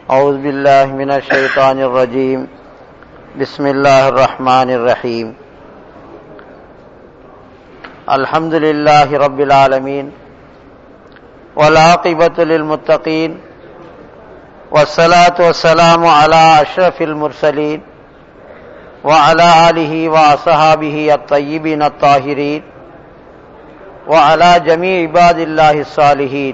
أعوذ بالله من الشيطان الرجيم بسم الله الرحمن الرحيم الحمد لله رب العالمين والعاقبة للمتقين والصلاة والسلام على أشرف المرسلين وعلى آله وأصحابه الطيبين الطاهرين وعلى جميع عباد الله الصالحين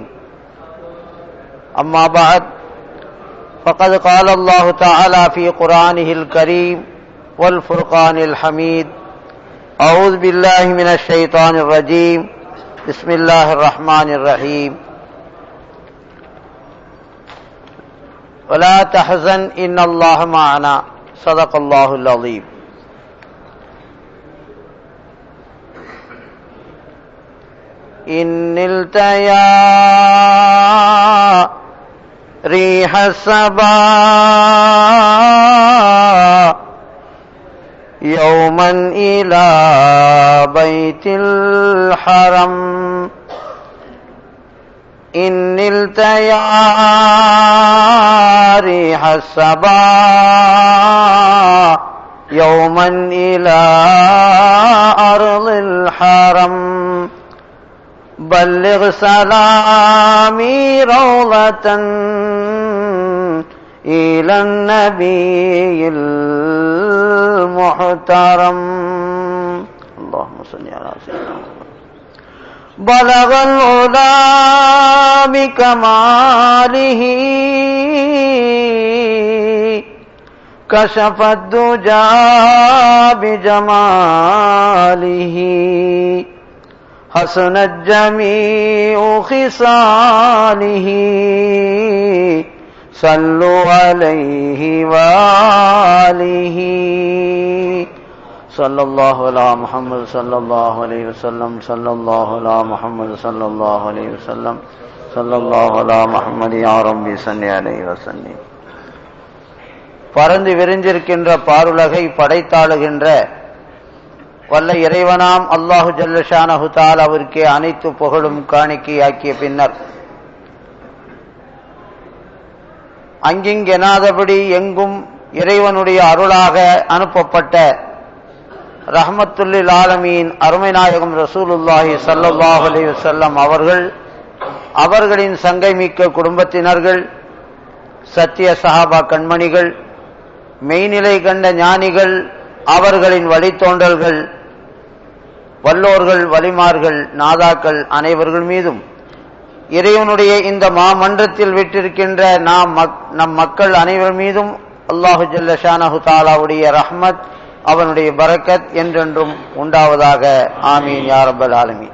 أما بعد فقد قال الله تعالى في قرآنه الكريم والفرقان الحميد أعوذ بالله من الشيطان الرجيم بسم الله الرحمن الرحيم ولا تحزن إن الله معنا صدق الله العظيم إن التيا ريح السبا يوما إلى بيت الحرم إن التيا ريح السبا يوما إلى أرض الحرم بلغ سلامي روضة إلى النبي المحترم اللهم صل على سيدنا محمد بلغ العلا بكماله كشف الدجى بجماله حسنت جميع خصاله صلوا عليه وآله صلى الله على محمد صلى الله عليه وسلم صلى الله على محمد صلى الله عليه وسلم صلى الله على محمد يا ربي صل عليه وسلم பறந்து விரிஞ்சிருக்கின்ற பாருலகை படைத்தாளுகின்ற வல்ல இறைவனாம் அல்லாஹு ஜல்லஷானஹு தால் அவருக்கே அனைத்து புகழும் காணிக்கையாக்கிய பின்னர் அங்கிங்கெனாதபடி எங்கும் இறைவனுடைய அருளாக அனுப்பப்பட்ட ரஹமத்துல்லில் ஆலமீன் அருமை நாயகம் ரசூலுல்லாஹி சல்லாஹ் அலி வல்லம் அவர்கள் அவர்களின் சங்கை மிக்க குடும்பத்தினர்கள் சத்திய சஹாபா கண்மணிகள் மெய்நிலை கண்ட ஞானிகள் அவர்களின் வழித்தோன்றல்கள் வல்லோர்கள் வலிமார்கள் நாதாக்கள் அனைவர்கள் மீதும் இறைவனுடைய இந்த மாமன்றத்தில் விட்டிருக்கின்ற நாம் நம் மக்கள் அனைவர் மீதும் அல்லாஹு ஜல்லஷானஹு தாலாவுடைய ரஹ்மத் அவனுடைய பரக்கத் என்றென்றும் உண்டாவதாக ஆமீன் யாரபல் ஆலமி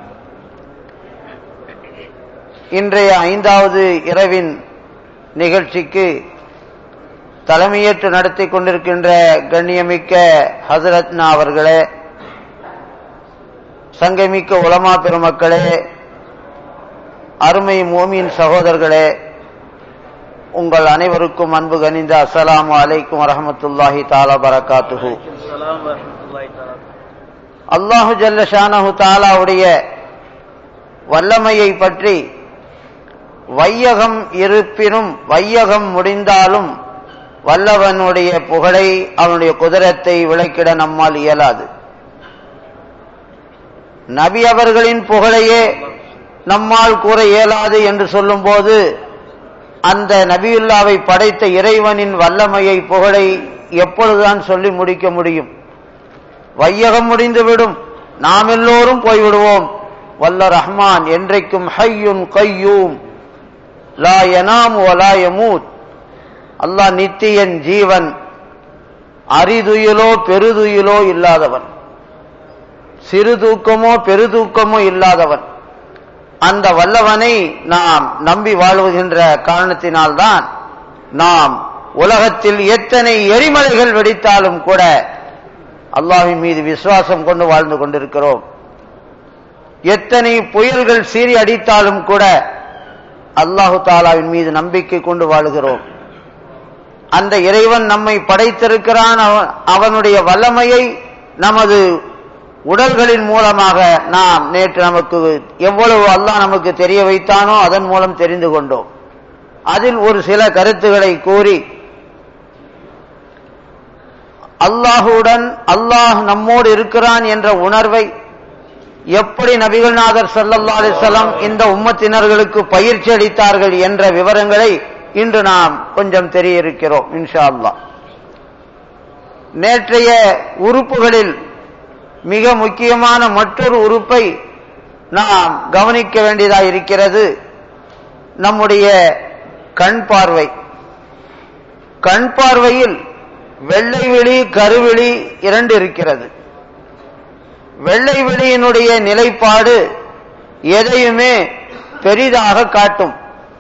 இன்றைய ஐந்தாவது இரவின் நிகழ்ச்சிக்கு தலைமையேற்று நடத்தி கொண்டிருக்கின்ற கண்ணியமிக்க ஹசரத்னா அவர்களே சங்கமிக்க உலமா பெருமக்களே அருமை மோமின் சகோதரர்களே உங்கள் அனைவருக்கும் அன்பு கனிந்த அஸ்ஸலாமு அலைக்கும் வரஹமத்துல்லாஹி தாலா பரகாத்துஹு அல்லாஹு ஜல்லஷானஹு தாலாவுடைய வல்லமையை பற்றி வையகம் இருப்பினும் வையகம் முடிந்தாலும் வல்லவனுடைய புகழை அவனுடைய குதிரத்தை விளக்கிட நம்மால் இயலாது நபி அவர்களின் புகழையே நம்மால் கூற இயலாது என்று சொல்லும்போது அந்த நபியுல்லாவை படைத்த இறைவனின் வல்லமையை புகழை எப்பொழுதுதான் சொல்லி முடிக்க முடியும் வையகம் முடிந்துவிடும் நாம் எல்லோரும் போய்விடுவோம் வல்ல ரஹ்மான் என்றைக்கும் ஹையுன் கையூம் லா யனாம் வலா யமூத் அல்லாஹ் நித்தியன் ஜீவன் அரிதுயிலோ பெருதுயிலோ இல்லாதவன் சிறு தூக்கமோ பெருதூக்கமோ இல்லாதவன் அந்த வல்லவனை நாம் நம்பி வாழ்வுகின்ற காரணத்தினால்தான் நாம் உலகத்தில் எத்தனை எரிமலைகள் வெடித்தாலும் கூட அல்லாஹின் மீது விசுவாசம் கொண்டு வாழ்ந்து கொண்டிருக்கிறோம் எத்தனை புயல்கள் சீறி அடித்தாலும் கூட அல்லாஹு தாலாவின் மீது நம்பிக்கை கொண்டு வாழுகிறோம் அந்த இறைவன் நம்மை படைத்திருக்கிறான் அவனுடைய வல்லமையை நமது உடல்களின் மூலமாக நாம் நேற்று நமக்கு எவ்வளவு அல்லாஹ் நமக்கு தெரிய வைத்தானோ அதன் மூலம் தெரிந்து கொண்டோம் அதில் ஒரு சில கருத்துக்களை கூறி அல்லாஹுடன் அல்லாஹ் நம்மோடு இருக்கிறான் என்ற உணர்வை எப்படி நபிகள்நாதர் சல்லல்லா அலிசல்லாம் இந்த உம்மத்தினர்களுக்கு பயிற்சி அளித்தார்கள் என்ற விவரங்களை இன்று நாம் கொஞ்சம் தெரிய இருக்கிறோம் இன்ஷா அல்லா நேற்றைய உறுப்புகளில் மிக முக்கியமான மற்றொரு உறுப்பை நாம் கவனிக்க வேண்டியதாக இருக்கிறது நம்முடைய கண் பார்வை கண் பார்வையில் வெள்ளை விழி கருவிழி இரண்டு இருக்கிறது வெள்ளை விழியினுடைய நிலைப்பாடு எதையுமே பெரிதாக காட்டும்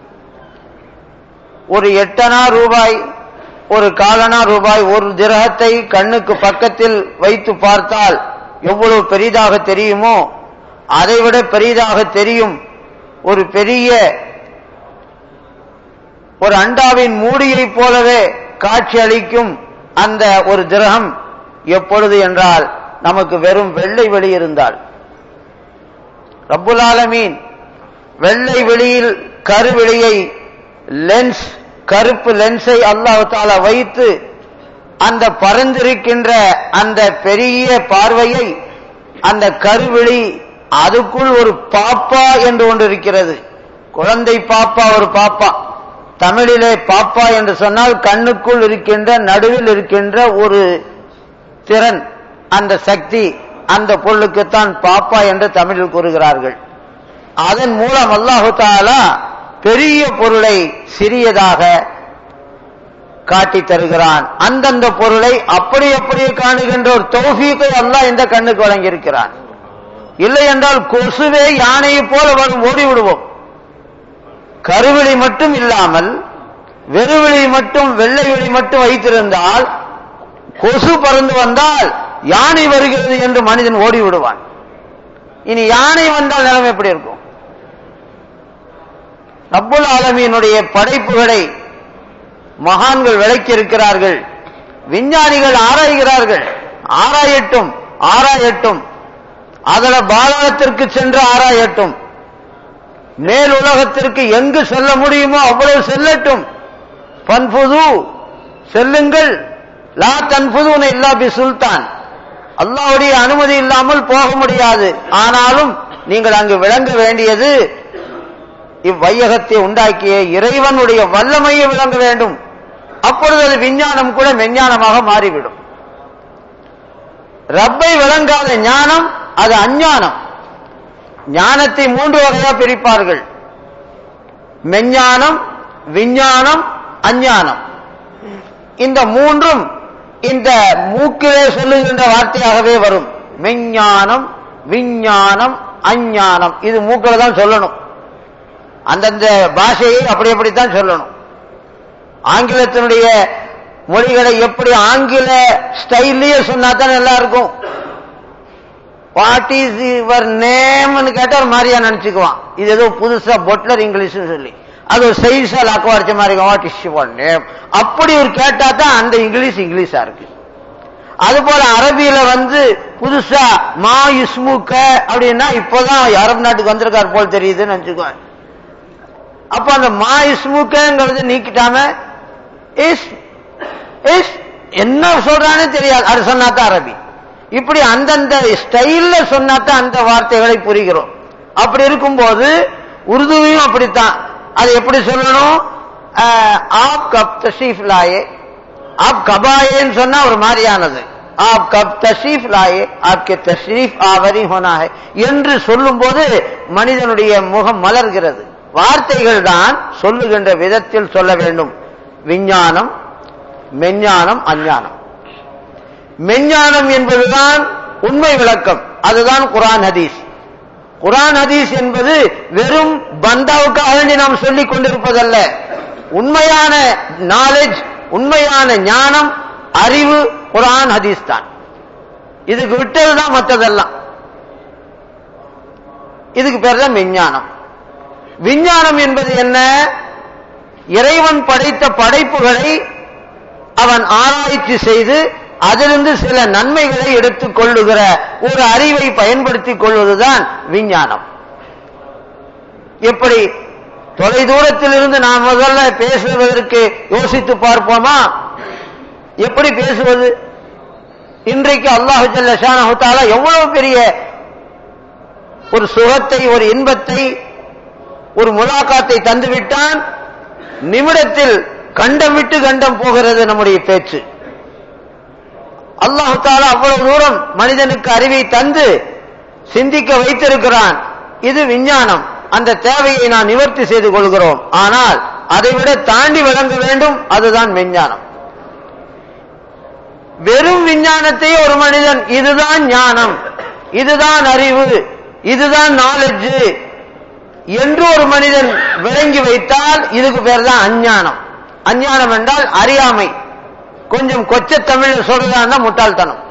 ஒரு எட்டனா ரூபாய் ஒரு காலனா ரூபாய் ஒரு திரகத்தை கண்ணுக்கு பக்கத்தில் வைத்து பார்த்தால் எவ்வளவு பெரிதாக தெரியுமோ அதைவிட பெரிதாக தெரியும் ஒரு பெரிய ஒரு அண்டாவின் மூடியைப் போலவே காட்சி அளிக்கும் அந்த ஒரு திரகம் எப்பொழுது என்றால் நமக்கு வெறும் வெள்ளை வெளி இருந்தால் ரப்புல் ஆலமீன் வெள்ளை வெளியில் கருவெளியை லென்ஸ் கருப்பு லென்ஸை அல்லாஹு தாலா வைத்து அந்த பறந்திருக்கின்ற அந்த பெரிய பார்வையை அந்த கருவிழி அதுக்குள் ஒரு பாப்பா என்று ஒன்று இருக்கிறது குழந்தை பாப்பா ஒரு பாப்பா தமிழிலே பாப்பா என்று சொன்னால் கண்ணுக்குள் இருக்கின்ற நடுவில் இருக்கின்ற ஒரு திறன் அந்த சக்தி அந்த பொருளுக்குத்தான் பாப்பா என்று தமிழில் கூறுகிறார்கள் அதன் மூலம் அல்லாஹு தாலா பெரிய பொருளை சிறியதாக காட்டி தருகிறான் அந்தந்த பொருளை அப்படி அப்படியே காணுகின்ற ஒரு தௌஃபீக்கை அல்லாஹ் இந்த கண்ணுக்கு வழங்கியிருக்கிறான் இல்லை என்றால் கொசுவே யானையை போல வரும் ஓடி விடுவோம் கருவிழி மட்டும் இல்லாமல் வெறுவிழி மட்டும் வெள்ளை விழி மட்டும் வைத்திருந்தால் கொசு பறந்து வந்தால் யானை வருகிறது என்று மனிதன் ஓடி விடுவான் இனி யானை வந்தால் நிலைமை எப்படி இருக்கும் ரப்புல் ஆலமீனுடைய படைப்புகளை மகான்கள் விளக்கி இருக்கிறார்கள் விஞ்ஞானிகள் ஆராய்கிறார்கள் ஆராயட்டும் ஆராயட்டும் அதன பாலகத்திற்கு சென்று ஆராயட்டும் மேல் உலகத்திற்கு எங்கு செல்ல முடியுமோ அவ்வளவு செல்லட்டும் பன்புது செல்லுங்கள் லா தன்புது இல்லா பி சுல்தான் அல்லாவுடைய அனுமதி இல்லாமல் போக முடியாது ஆனாலும் நீங்கள் அங்கு விளங்க வேண்டியது இவ்வையகத்தை உண்டாக்கிய இறைவனுடைய வல்லமையை விளங்க வேண்டும் அப்பொழுது அது விஞ்ஞானம் கூட மெஞ்ஞானமாக மாறிவிடும் ரப்பை விளங்காத ஞானம் அது அஞ்ஞானம் ஞானத்தை மூன்று வகையா பிரிப்பார்கள் மெஞ்ஞானம் விஞ்ஞானம் அஞ்ஞானம் இந்த மூன்றும் இந்த மூக்கிலே சொல்லுகின்ற வார்த்தையாகவே வரும் மெஞ்ஞானம் விஞ்ஞானம் அஞ்ஞானம் இது மூக்கில் தான் சொல்லணும் அந்தந்த பாஷையை அப்படி அப்படித்தான் சொல்லணும் ஆங்கிலத்தினுடைய மொழிகளை எப்படி ஆங்கில ஸ்டைல்லயே சொன்னா தான் நல்லா இருக்கும் வாட் இஸ் யுவர் நேம்னு கேட்டா ஒரு மாதிரியா நினைச்சுக்குவான் இது ஏதோ புதுசா பொட்லர் இங்கிலீஷ்னு சொல்லி அது ஒரு சைஸா லாக்க வரைச்ச மாதிரி இருக்கும் வாட் இஸ் யுவர் நேம் அப்படி ஒரு கேட்டா தான் அந்த இங்கிலீஷ் இங்கிலீஷா இருக்கு அது போல அரபியில வந்து புதுசா மா இஸ்முக்க அப்படின்னா இப்போதான் அரபு நாட்டுக்கு வந்திருக்கார் போல் தெரியுதுன்னு நினைச்சுக்குவாங்க அப்ப அந்த மா இஸ்முக்கங்கிறது நீக்கிட்டாம இஸ் இஸ் என்ன சொல்றானே தெரியாது அது சொன்னாதான் அரபி இப்படி அந்தந்த ஸ்டைல்ல சொன்னாதான் அந்த வார்த்தைகளை புரிகிறோம் அப்படி இருக்கும்போது உருதுவையும் அப்படித்தான் அது எப்படி சொல்லணும் ஆப் கப் தஷீஃப் லாயே ஆப் கபாயேன்னு சொன்னா ஒரு மாதிரியானது ஆப் கப் தஷீஃப் லாயே ஆப்கே தஷ்ரீஃப் ஆவரி ஹோனா ஹை என்று சொல்லும்போது மனிதனுடைய முகம் மலர்கிறது வார்த்தைகள் தான் சொல்லுகின்ற விதத்தில் சொல்ல வேண்டும் விஞ்ஞானம் மெஞ்ஞானம் அஞ்ஞானம் மெஞ்ஞானம் என்பதுதான் உண்மை விளக்கம் அதுதான் குரான் ஹதீஸ் குரான் ஹதீஸ் என்பது வெறும் பந்தாவுக்காக வேண்டி நாம் சொல்லிக் கொண்டிருப்பதல்ல உண்மையான நாலேஜ் உண்மையான ஞானம் அறிவு குரான் ஹதீஸ் தான் இதுக்கு விட்டதுதான் மற்றதெல்லாம் இதுக்கு பேர் தான் விஞ்ஞானம் விஞ்ஞானம் என்பது என்ன இறைவன் படைத்த படைப்புகளை அவன் ஆராய்ச்சி செய்து அதிலிருந்து சில நன்மைகளை எடுத்துக் கொள்ளுகிற ஒரு அறிவை பயன்படுத்திக் கொள்வதுதான் விஞ்ஞானம் எப்படி தொலை தூரத்தில் இருந்து நாம் முதல்ல பேசுவதற்கு யோசித்து பார்ப்போமா எப்படி பேசுவது இன்றைக்கு அல்லாஹு ஜல்ல ஷானஹு தஆலா எவ்வளவு பெரிய ஒரு சுகத்தை ஒரு இன்பத்தை ஒரு முலாக்காத்தை தந்துவிட்டான் நிமிடத்தில் கண்டம் விட்டு கண்டம் போகிறது நம்முடைய பேச்சு அல்லாஹு தாலா அவ்வளவு தூரம் மனிதனுக்கு அறிவை தந்து சிந்திக்க வைத்திருக்கிறான் இது விஞ்ஞானம் அந்த தேவையை நாம் நிவர்த்தி செய்து கொள்கிறோம் ஆனால் அதைவிட தாண்டி விளங்க வேண்டும் அதுதான் விஞ்ஞானம் வெறும் விஞ்ஞானத்தை ஒரு மனிதன் இதுதான் ஞானம் இதுதான் அறிவு இதுதான் நாலேஜ் என்று ஒரு மனிதன் விளங்கி வைத்தால் இதுக்கு பேர் தான் அஞ்ஞானம் அஞ்ஞானம் என்றால் அறியாமை கொஞ்சம் கொச்ச தமிழ் சொல்றதா முட்டாள்தனம்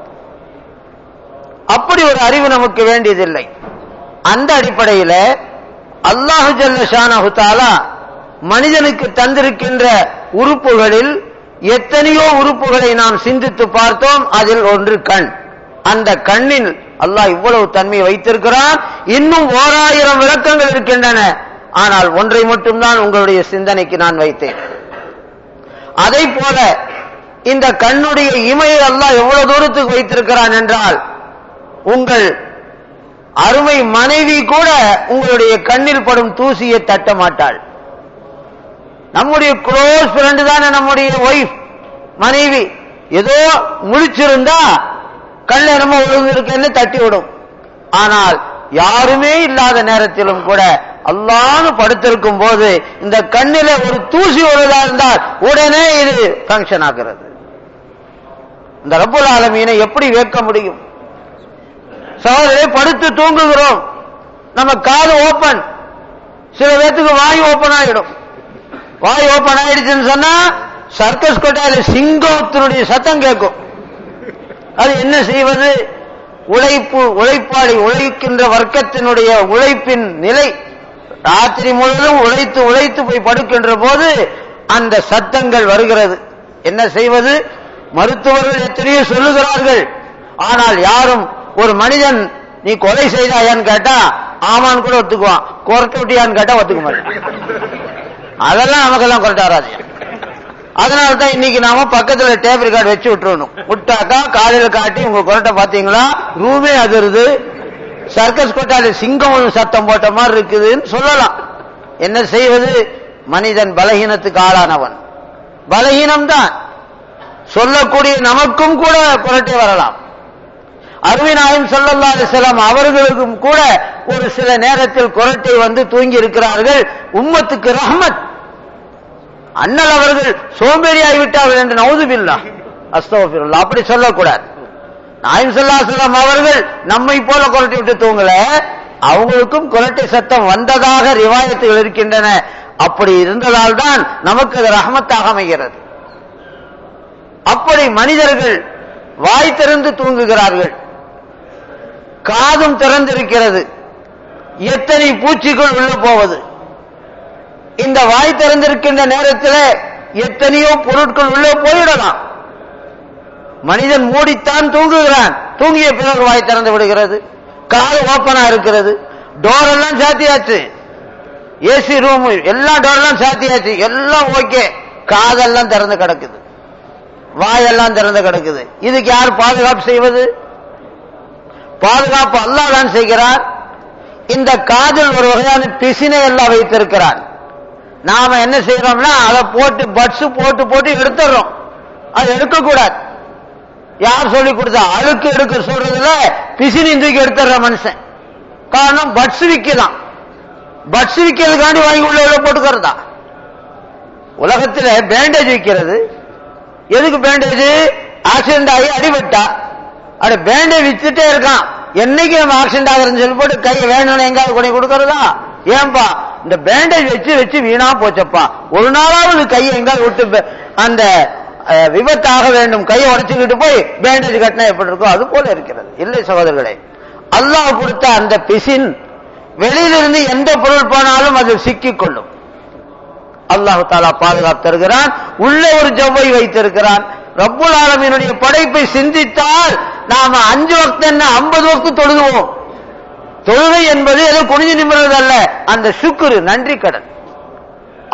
அப்படி ஒரு அறிவு நமக்கு வேண்டியதில்லை அந்த அடிப்படையில் அல்லாஹு ஜல்ல ஷானஹு தாலா மனிதனுக்கு தந்திருக்கின்ற உறுப்புகளில் எத்தனையோ உறுப்புகளை நாம் சிந்தித்து பார்த்தோம் அதில் ஒன்று கண் அந்த கண்ணில் அல்லாஹ் இவ்வளவு தன்மை வைத்திருக்கிறான் இன்னும் ஓராயிரம் விளக்கங்கள் இருக்கின்றன ஆனால் ஒன்றை மட்டும்தான் உங்களுடைய சிந்தனைக்கு நான் வைத்தேன் அதை போல இந்த கண்ணுடைய இமையை அல்லாஹ் எவ்வளவு தூரத்துக்கு வைத்திருக்கிறான் என்றால் உங்கள் அருமை மனைவி கூட உங்களுடைய கண்ணில் படும் தூசியை தட்ட மாட்டாள் நம்முடைய க்ளோஸ் ஃப்ரெண்டு தானே நம்முடைய ஒய்ஃப் மனைவி ஏதோ முழிச்சிருந்தா கண் என்னமோ விழுந்திருக்குன்னு தட்டி விடும் ஆனால் யாருமே இல்லாத நேரத்திலும் கூட அல்லான்னு படுத்திருக்கும் போது இந்த கண்ணில ஒரு தூசி வருவதா இருந்தால் உடனே இது ஃபங்க்ஷன் ஆகிறது இந்த ரப்புல் ஆலமீனை எப்படி வேக்க முடியும் சகோதரரை படுத்து தூங்குகிறோம் நம்ம காது ஓப்பன் சில பேத்துக்கு வாய் ஓப்பன் ஆகிடும் வாய் ஓப்பன் ஆயிடுச்சுன்னு சொன்னா சர்க்கஸ் கொட்டாயில சிங்கத்தினுடைய சத்தம் கேட்கும் அது என்ன செய்வது உழைப்பு உழைப்பாளி உழைக்கின்ற வர்க்கத்தினுடைய உழைப்பின் நிலை ராத்திரி முழுவதும் உழைத்து உழைத்து போய் படுக்கின்ற போது அந்த சத்தங்கள் வருகிறது என்ன செய்வது மருத்துவர்கள் எத்தனையோ சொல்லுகிறார்கள் ஆனால் யாரும் ஒரு மனிதன் நீ கொலை செய்தாயான்னு கேட்டா ஆமான்னு கூட ஒத்துக்குவான் கொரட்டை விட்டியான்னு கேட்டா ஒத்துக்க மாட்டான் அதெல்லாம் நமக்கெல்லாம் கொரட்ட வராது அதனால தான் இன்னைக்கு நாம பக்கத்துல டேப் ரெக்கார்டு வச்சு விட்டுறணும் விட்டாக்கா காலையில காட்டி உங்க கொரட்டை பாத்தீங்களா ரூமே அதிருது சர்க்கஸ் கொட்டால சிங்கம் சத்தம் போட்ட மாதிரி இருக்குதுன்னு சொல்லலாம் என்ன செய்வது மனிதன் பலகீனத்துக்கு ஆளானவன் பலகீனம் தான் சொல்லக்கூடிய நமக்கும் கூட குரட்டை வரலாம் அருவிநாயம் சொல்லல்லா அலிசல்லாம் அவர்களுக்கும் கூட ஒரு சில நேரத்தில் குரட்டை வந்து தூங்கி இருக்கிறார்கள் உம்மத்துக்கு ரஹமத் அண்ணல் அவர்கள் சோம்பேறியாகி விட்டார்கள் என்று நவுதுபில்லா அஸ்தோபில்லா அப்படி சொல்லக்கூடாது நாயம் சல்லாசலம் அவர்கள் நம்மை போல குரட்டை விட்டு தூங்கல அவங்களுக்கும் குரட்டை சத்தம் வந்ததாக ரிவாயத்துகள் இருக்கின்றன அப்படி இருந்ததால் தான் நமக்கு அது ரஹமத்தாக அமைகிறது அப்படி மனிதர்கள் வாய் திறந்து தூங்குகிறார்கள் காதும் திறந்திருக்கிறது எத்தனை பூச்சிகள் உள்ள போவது இந்த வாய் திறந்திருக்கின்ற நேரத்தில் எத்தனையோ பொருட்கள் உள்ளே போயிடலாம் மனிதன் மூடித்தான் தூங்குகிறான் தூங்கிய பிறகு வாய் திறந்து விடுகிறது காது ஓப்பனா இருக்கிறது டோர் எல்லாம் சாத்தியாச்சு ஏசி ரூம் எல்லா டோர்லாம் சாத்தியாச்சு எல்லாம் ஓகே காதெல்லாம் திறந்து கிடக்குது வாயெல்லாம் திறந்து கிடக்குது இதுக்கு யார் பாதுகாப்பு செய்வது பாதுகாப்பு அல்லாஹ் தான் செய்கிறார் இந்த காதில் ஒரு வகையான பிசினை எல்லாம் வைத்திருக்கிறான் நாம என்ன செய்யறோம்னா அதை போட்டு பட்ஸ் போட்டு போட்டு எடுத்துடுறோம் அது எடுக்கக்கூடாது யார் சொல்லி கொடுத்தா அழுக்கு எடுக்க சொல்றதுல பிசினி தூக்கி எடுத்துடுற மனுஷன் காரணம் பட்ஸ் விற்கலாம் பட்ஸ் விற்கிறதுக்காண்டி வாங்கி உள்ள உள்ள போட்டுக்கிறதா உலகத்தில் பேண்டேஜ் விற்கிறது எதுக்கு பேண்டேஜ் ஆக்சிடென்ட் ஆகி அடிபட்டா அட பேண்டேஜ் வித்துட்டே இருக்கான் என்னைக்கு நம்ம ஆக்சிடென்ட் ஆகுறதுன்னு சொல்லி போட்டு கையை வேணும்னு எங்காவது கொண்டு கொடுக்கறதா ஏன்பா இந்த பேண்டேஜ் வச்சு வச்சு வீணா போச்சப்பா ஒரு நாளாவது கையை எங்காவது விட்டு அந்த விபத்தாக வேண்டும் கையை உடச்சுக்கிட்டு போய் பேண்டேஜ் கட்டினா எப்படி இருக்கோ அது போல இருக்கிறது இல்லை சகோதரர்களே அல்லாஹ் கொடுத்த அந்த பிசின் வெளியிலிருந்து எந்த பொருள் போனாலும் அது சிக்கிக் கொள்ளும் அல்லாஹு தாலா பாதுகாப்பு தருகிறான் உள்ள ஒரு ஜவ்வை வைத்திருக்கிறான் ரப்புல் ஆலமீனுடைய படைப்பை சிந்தித்தால் நாம அஞ்சு வக்து என்ன ஐம்பது வக்து தொழுகுவோம் தொழுகை என்பது ஏதோ குனிஞ்சு நிமிடுறது அல்ல அந்த சுக்குரு நன்றி கடன்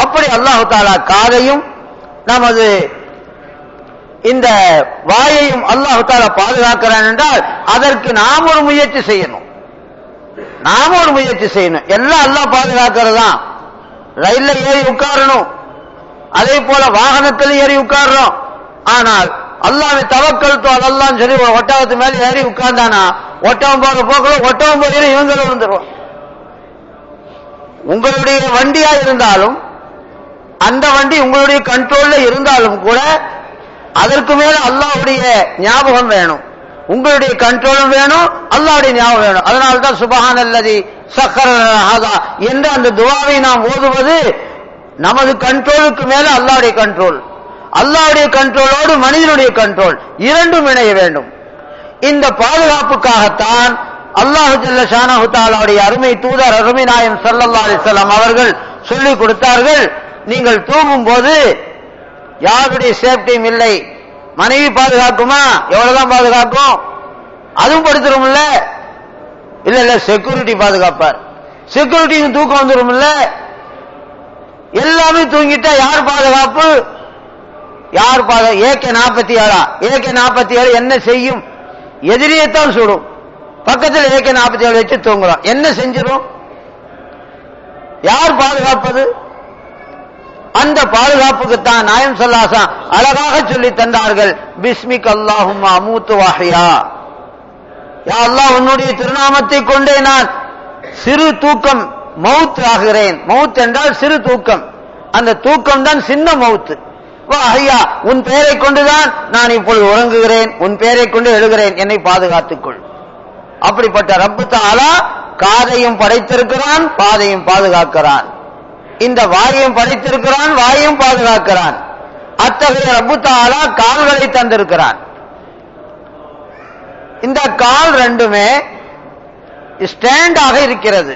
அப்படி அல்லாஹு தாலா காதையும் நமது இந்த வாயையும் அல்லாஹு தாலா பாதுகாக்கிறான் என்றால் அதற்கு நாம் ஒரு முயற்சி செய்யணும் நாம ஒரு முயற்சி செய்யணும் எல்லாம் அல்லாஹ் பாதுகாக்கிறதா ரயில்ல ஏறி உட்காரணும் அதே போல வாகனத்தில் ஏறி உட்கார்றோம் ஆனால் அல்லாஹ்வை தவக்கல் அதெல்லாம் சொல்லி ஒரு ஒட்டகத்து மேல ஏறி உட்கார்ந்தானா ஒட்டகம் போற போக்குல ஒட்டகம் போகிற இவங்களும் விழுந்துருவோம் உங்களுடைய வண்டியா இருந்தாலும் அந்த வண்டி உங்களுடைய கண்ட்ரோல்ல இருந்தாலும் கூட அதற்கு மேல அல்லாஹ்வுடைய ஞாபகம் வேணும் உங்களுடைய கண்ட்ரோலும் வேணும் அல்லாஹ்வுடைய ஞாபகம் வேணும் அதனால தான் சுபஹான் அல்லதி சக்கரஹாதா என்ற அந்த துவாவை நாம் ஓதுவது நமது கண்ட்ரோலுக்கு மேல அல்லாஹ்வுடைய கண்ட்ரோல் அல்லாஹ்வுடைய கண்ட்ரோலோடு மனிதனுடைய கண்ட்ரோல் இரண்டும் இணைய வேண்டும் இந்த பாதுகாப்புக்காகத்தான் அல்லாஹு ஜல்ல ஷானஹு தஆலாவுடைய அருமை தூதர் அருமை நாயம் ஸல்லல்லாஹு அலைஹி வஸல்லம் அவர்கள் சொல்லிக் கொடுத்தார்கள் நீங்கள் தூங்கும் போது யாருடைய சேஃப்டியும் இல்லை மனைவி பாதுகாக்குமா எவ்வளவுதான் பாதுகாக்கும் அதுவும் படுத்துரும்ல இல்ல இல்ல செக்யூரிட்டி பாதுகாப்பார் செக்யூரிட்டிக்கு தூக்கம் வந்துரும்ல எல்லாமே தூங்கிட்டா யார் பாதுகாப்பு யார் பாதுகா ஏகே நாற்பத்தி ஏழா ஏகே நாற்பத்தி ஏழு என்ன செய்யும் எதிரியத்தான் சுடும் பக்கத்தில் ஏகே நாற்பத்தி ஏழு வச்சு தூங்குறோம் என்ன செஞ்சிடும் யார் பாதுகாப்பது அந்த பாதுகாப்புக்கு தான் நாயம் சொல்லாசா அழகாக சொல்லி தந்தார்கள் பிஸ்மிக் அல்லாஹும் அமூத்து வாஹியா யா அல்லாஹ் உன்னுடைய திருநாமத்தை கொண்டே நான் சிறு தூக்கம் மவுத் ஆகிறேன் மவுத் என்றால் சிறு தூக்கம் அந்த தூக்கம் தான் சின்ன மவுத்து வா ஐயா உன் பெயரை கொண்டுதான் நான் இப்பொழுது உறங்குகிறேன் உன் பெயரை கொண்டு எழுகிறேன் என்னை பாதுகாத்துக்கொள் அப்படிப்பட்ட ரப்பு தாலா காதையும் படைத்திருக்கிறான் பாதையும் பாதுகாக்கிறான் இந்த வாயையும் படைத்திருக்கிறான் வாயையும் பாதுகாக்கிறான் அத்தகைய ரப்பு தாலா கால்களை தந்திருக்கிறான் இந்த கால் ரெண்டுமே ஸ்டாண்டாக இருக்கிறது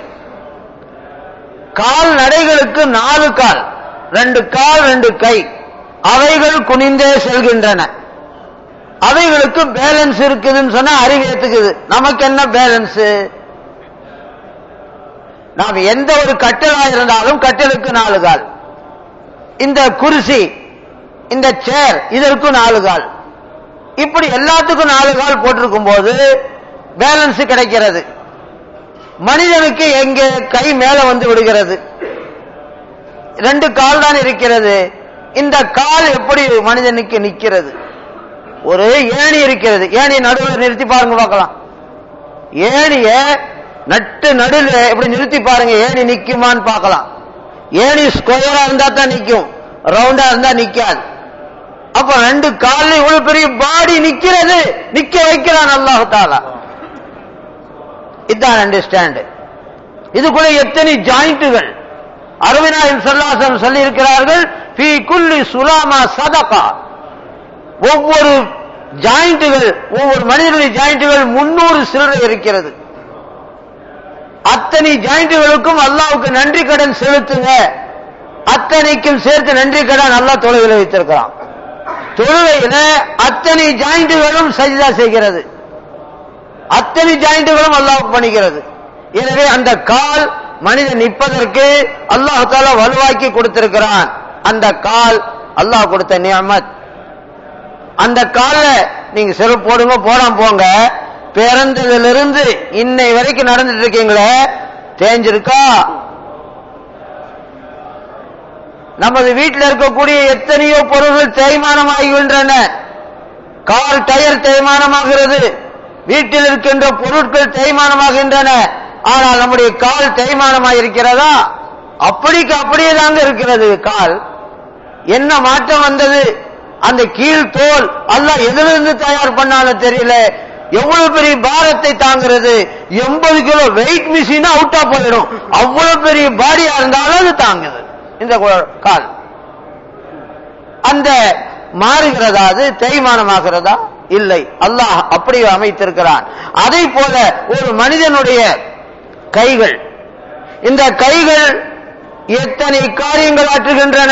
கால் நடைகளுக்கு நாலு கால் ரெண்டு கால் ரெண்டு கை அவைகள் குனிந்தே செல்கின்றன அவைகளுக்கு பேலன்ஸ் இருக்குதுன்னு சொன்னா அறிவு ஏத்துக்குது நமக்கு என்ன பேலன்ஸ் நாம் எந்த ஒரு கட்டளா இருந்தாலும் கட்டலுக்கு நாலு கால் இந்த குருசி இந்த சேர் இதற்கு நாலு கால் இப்படி எல்லாத்துக்கும் நாலு கால் போட்டிருக்கும் போது பேலன்ஸ் கிடைக்கிறது மனிதனுக்கு எங்கே கை மேல வந்து விடுகிறது ரெண்டு கால் தான் இருக்கிறது இந்த கால் எப்படி மனிதனுக்கு நிக்கிறது ஒரு ஏணி இருக்கிறது ஏணி நடுவில் நிறுத்தி பாருங்க பார்க்கலாம் ஏணிய நட்டு நடுவில் எப்படி நிறுத்தி பாருங்க ஏணி நிக்குமான்னு பார்க்கலாம் ஏணி ஸ்கொயரா இருந்தா தான் நிக்கும் ரவுண்டா இருந்தா நிக்காது அப்ப ரெண்டு கால்ல இவ்வளவு பெரிய பாடி நிக்கிறது நிக்க வைக்கிறான் அல்லாஹு தாலா இதுதான் அண்டர்ஸ்டாண்டு இதுக்குள்ள எத்தனை ஜாயிண்ட்டுகள் அருவிநாயகம் சொல்லாசம் சொல்லி இருக்கிறார்கள் பி குல்லி சுலாமா சதகா ஒவ்வொரு ஜாயிண்ட்டுகள் ஒவ்வொரு மனிதனுடைய ஜாயிண்ட்டுகள் முன்னூறு சில்லறை இருக்கிறது அத்தனை ஜாயிண்ட்டுகளுக்கும் அல்லாவுக்கு நன்றி கடன் செலுத்துங்க அத்தனைக்கும் சேர்த்து நன்றி கடன் அல்லா தொழுகையில் வைத்திருக்கிறான் தொழுகையில அத்தனை ஜாயிண்ட்டுகளும் சஜிதா செய்கிறது அத்தனை ஜாயிண்ட்டுகளும் அல்லாவுக்கு பண்ணிக்கிறது எனவே அந்த கால் மனிதன் நிற்பதற்கு அல்லாஹால வலுவாக்கி கொடுத்திருக்கிறான் அந்த கால் அல்லாஹ் கொடுத்த நியமத் அந்த கால நீங்க செருப்பு போடுங்க போடாம போங்க பிறந்ததிலிருந்து இன்னை வரைக்கும் நடந்துட்டு இருக்கீங்களே தேஞ்சிருக்கா நமது வீட்டில் இருக்கக்கூடிய எத்தனையோ பொருள்கள் தேய்மானமாகின்றன கால் டயர் தேய்மானமாகிறது வீட்டில் இருக்கின்ற பொருட்கள் தேய்மானமாகின்றன ஆனால் நம்முடைய கால் தேய்மானமாக இருக்கிறதா அப்படிக்கு அப்படியே தாங்க இருக்கிறது கால் என்ன மாற்றம் வந்தது அந்த கீழ் தோல் அல்ல எதிலிருந்து தயார் பண்ணாலும் தெரியல எவ்வளவு பெரிய பாரத்தை தாங்கிறது எண்பது கிலோ வெயிட் மிஷின் அவுட்டா போயிடும் அவ்வளவு பெரிய பாடியா இருந்தாலும் அது தாங்குது இந்த கால் அந்த மாறுகிறதா அது தேய்மானமாகிறதா இல்லை அல்லாஹ் அப்படி அமைத்திருக்கிறான் அதை போல ஒரு மனிதனுடைய கைகள் இந்த கைகள் எத்தனை காரியங்கள் ஆற்றுகின்றன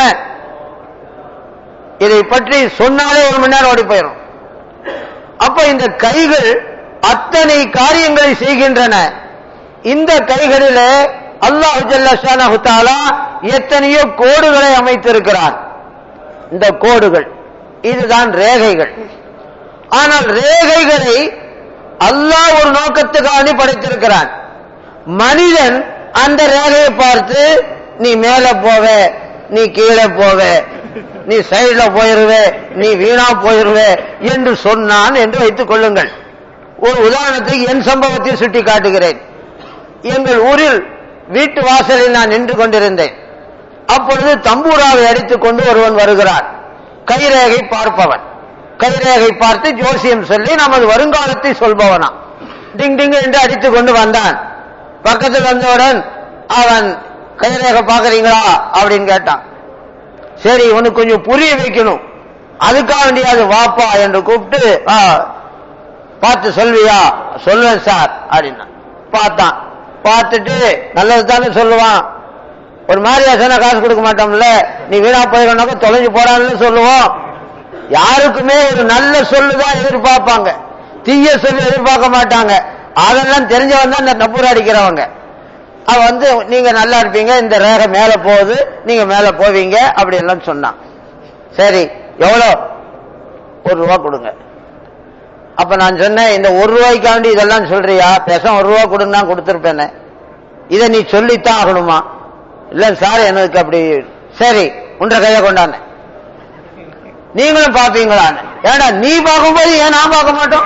இதை பற்றி சொன்னாலே ஒரு மணி நேரம் ஓடி போயிடும் அப்ப இந்த கைகள் அத்தனை காரியங்களை செய்கின்றன இந்த கைகளில் அல்லாஹ் ஜல்லஷானஹு தஆலா எத்தனையோ கோடுகளை அமைத்திருக்கிறான் இந்த கோடுகள் இதுதான் ரேகைகள் ஆனால் ரேகைகளை அல்லாஹ் ஒரு நோக்கத்துக்காண்டி படைத்திருக்கிறான் மனிதன் அந்த ரேகையை பார்த்து நீ மேல போவ நீ கீழே போவ நீ சைடுல போயிருவே நீ வீணா போயிருவே என்று சொன்னான் என்று வைத்துக் கொள்ளுங்கள் ஒரு உதாரணத்துக்கு என் சம்பவத்தை சுட்டி காட்டுகிறேன் எங்கள் ஊரில் வீட்டு வாசலில் நான் நின்று கொண்டிருந்தேன் அப்பொழுது தம்பூராவை அடித்துக் கொண்டு ஒருவன் வருகிறான் கைரேகை பார்ப்பவன் கைரேகை பார்த்து ஜோசியம் சொல்லி நமது வருங்காலத்தை சொல்பவனா டிங் டிங் என்று அடித்துக் கொண்டு வந்தான் பக்கத்தில் வந்தவுடன் அவன் கைரேகை பார்க்கறீங்களா அப்படின்னு கேட்டான் சரி உனக்கு கொஞ்சம் புரிய வைக்கணும் அதுக்காக வேண்டியாது வாப்பா என்று கூப்பிட்டு "ஆ, பார்த்து சொல்வியா சொல்லுவேன் சார் அப்படின்னா பார்த்தான் பார்த்துட்டு நல்லது தானே சொல்லுவான் ஒரு மாதிரியா சொன்னா காசு கொடுக்க மாட்டோம்ல நீ வீணா போயிடனாக்க தொலைஞ்சு போறான்னு சொல்லுவோம் யாருக்குமே ஒரு நல்ல சொல்லுதான் எதிர்பார்ப்பாங்க தீய சொல்லு எதிர்பார்க்க மாட்டாங்க அதெல்லாம் தெரிஞ்சவன் தான் இந்த நப்பூர் அடிக்கிறவங்க அவன் வந்து நீங்க நல்லா இருப்பீங்க இந்த ரேகை மேல போகுது நீங்க மேல போவீங்க அப்படி எல்லாம் சொன்னான் சரி எவ்வளோ ஒரு ரூபா கொடுங்க அப்ப நான் சொன்னேன் இந்த ஒரு ரூபாய்க்காண்டி இதெல்லாம் சொல்றியா பேசாம ஒரு ரூபா கொடுன்னு நான் கொடுத்துருப்பேனே இதை நீ சொல்லித்தான் ஆகணுமா இல்ல சார் எனக்கு அப்படி சரி உன்ற கையை கொண்டாங்க நீங்களும் பாப்பீங்களான்னு ஏடா நீ பார்க்கும்போது ஏன் நான் பார்க்க மாட்டோம்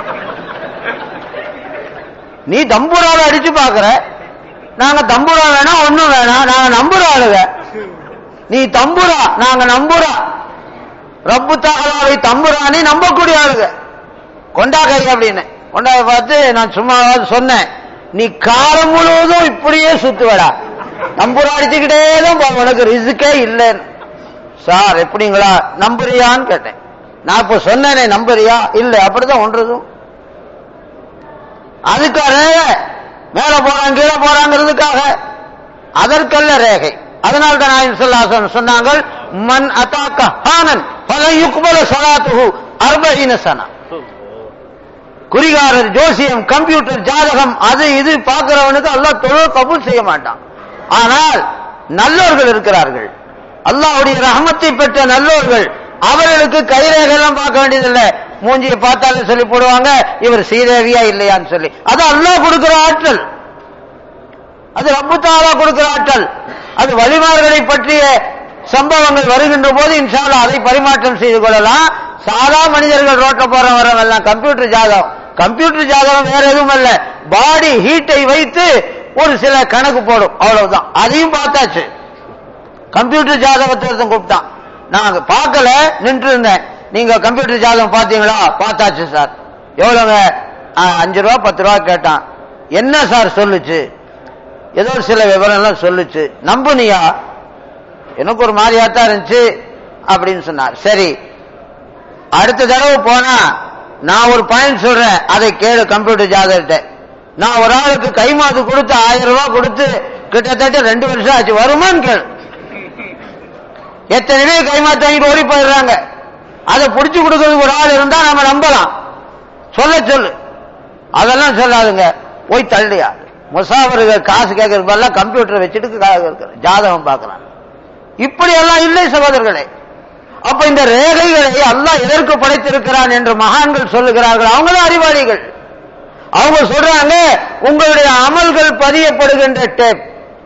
நீ தம்பூராவை அடிச்சு பாக்குற நாங்க தம்புரா வேணாம் ஒண்ணும் வேணாம் நாங்க நம்புற ஆளுங்க நீ தம்புரா நாங்க நம்புறா ரப்பு தாலாவை தம்புரானி நம்பக்கூடிய ஆளுங்க கொண்டா கை அப்படின்னு கொண்டா பார்த்து நான் சும்மா சொன்னேன் நீ காலம் முழுவதும் இப்படியே சுத்துவடா நம்புற அடிச்சுக்கிட்டே தான் போ, உனக்கு ரிசுக்கே இல்லைன்னு சார் எப்படிங்களா நம்புறியான்னு கேட்டேன் நான் இப்ப சொன்னேனே நம்புறியா இல்ல அப்படிதான் ஒன்றதும் அதுக்காக மேல போறாங்க கீழே போறாங்கிறதுக்காக அதற்கல்ல ரேகை அதனால தான் நாயம் சொல்லாசன் சொன்னாங்க மன் அத்தாக்க ஹானன் பல யுக்பல சலாத்துஹு அர்பஹீன சனா குறிகாரர் ஜோசியம் கம்ப்யூட்டர் ஜாதகம் அது இது பார்க்கிறவனுக்கு அல்லாஹ் தொழில் கபூல் செய்ய மாட்டான் ஆனால் நல்லோர்கள் இருக்கிறார்கள் அல்லாஹ்வுடைய ரஹமத்தை பெற்ற நல்லோர்கள் அவர்களுக்கு கைரேகையெல்லாம் பார்க்க வேண்டியதில்லை மூஞ்சியை பார்த்தாலும் சொல்லி போடுவாங்க இவர் சீதேவியா இல்லையான்னு சொல்லி அது அல்லாஹ் கொடுக்கிற ஆற்றல் அது ரப்புத்தாலா கொடுக்கிற ஆற்றல் அது வழிமார்களை பற்றிய சம்பவங்கள் வருகின்ற போது இன்ஷால்லா அதை பரிமாற்றம் செய்து கொள்ளலாம் சாதா மனிதர்கள் ரோட்ல போற வரவெல்லாம் கம்ப்யூட்டர் ஜாதகம் கம்ப்யூட்டர் ஜாதகம் வேற எதுவும் அல்ல பாடி ஹீட்டை வைத்து ஒரு சில கணக்கு போடும் அவ்வளவுதான் அதையும் பார்த்தாச்சு கம்ப்யூட்டர் ஜாதகத்தை ஒருத்தன் கூப்பிட்டான் நான் பார்க்கல நின்று இருந்தேன் நீங்க கம்ப்யூட்டர் ஜாதகம் பார்த்தீங்களா பார்த்தாச்சு சார் எவ்வளவுங்க "ஆ, அஞ்சு ரூபா பத்து ரூபா கேட்டான் என்ன சார் சொல்லுச்சு ஏதோ சில விவரம்லாம் சொல்லுச்சு நம்புனியா எனக்கு ஒரு மாதிரியா தான் இருந்துச்சு அப்படின்னு சொன்னார் சரி அடுத்த தடவை போனா நான் ஒரு பாயிண்ட் சொல்றேன் அதை கேளு கம்ப்யூட்டர் ஜாதகத்தை நான் ஒரு ஆளுக்கு கைமாத்து கொடுத்து ஆயிரம் ரூபாய் கொடுத்து கிட்டத்தட்ட ரெண்டு வருஷம் ஆச்சு வருமான்னு கேளு எத்தனை பேர் கைமாத்து வாங்கிட்டு ஓடி போயிடுறாங்க அதை புடிச்சு கொடுக்கறதுக்கு ஒரு ஆள் இருந்தா நம்ம நம்பலாம் சொல்ல சொல்லு அதெல்லாம் சொல்லாதுங்க போய் தள்ளியா முசாஃபருக்கு காசு கேட்கறது பதிலா கம்ப்யூட்டர் வச்சுட்டு கா- இருக்கிற- ஜாதகம் பார்க்கறான் இப்படி எல்லாம் இல்லை சகோதரர்களே அப்ப இந்த ரேகைகளை அல்லாஹ் எதற்கு படைத்திருக்கிறான் என்று மகான்கள் சொல்லுகிறார்கள் அவங்க தான் அறிவாளிகள் அவங்க சொல்றாங்க உங்களுடைய அமல்கள் பதியப்படுகின்ற டேப்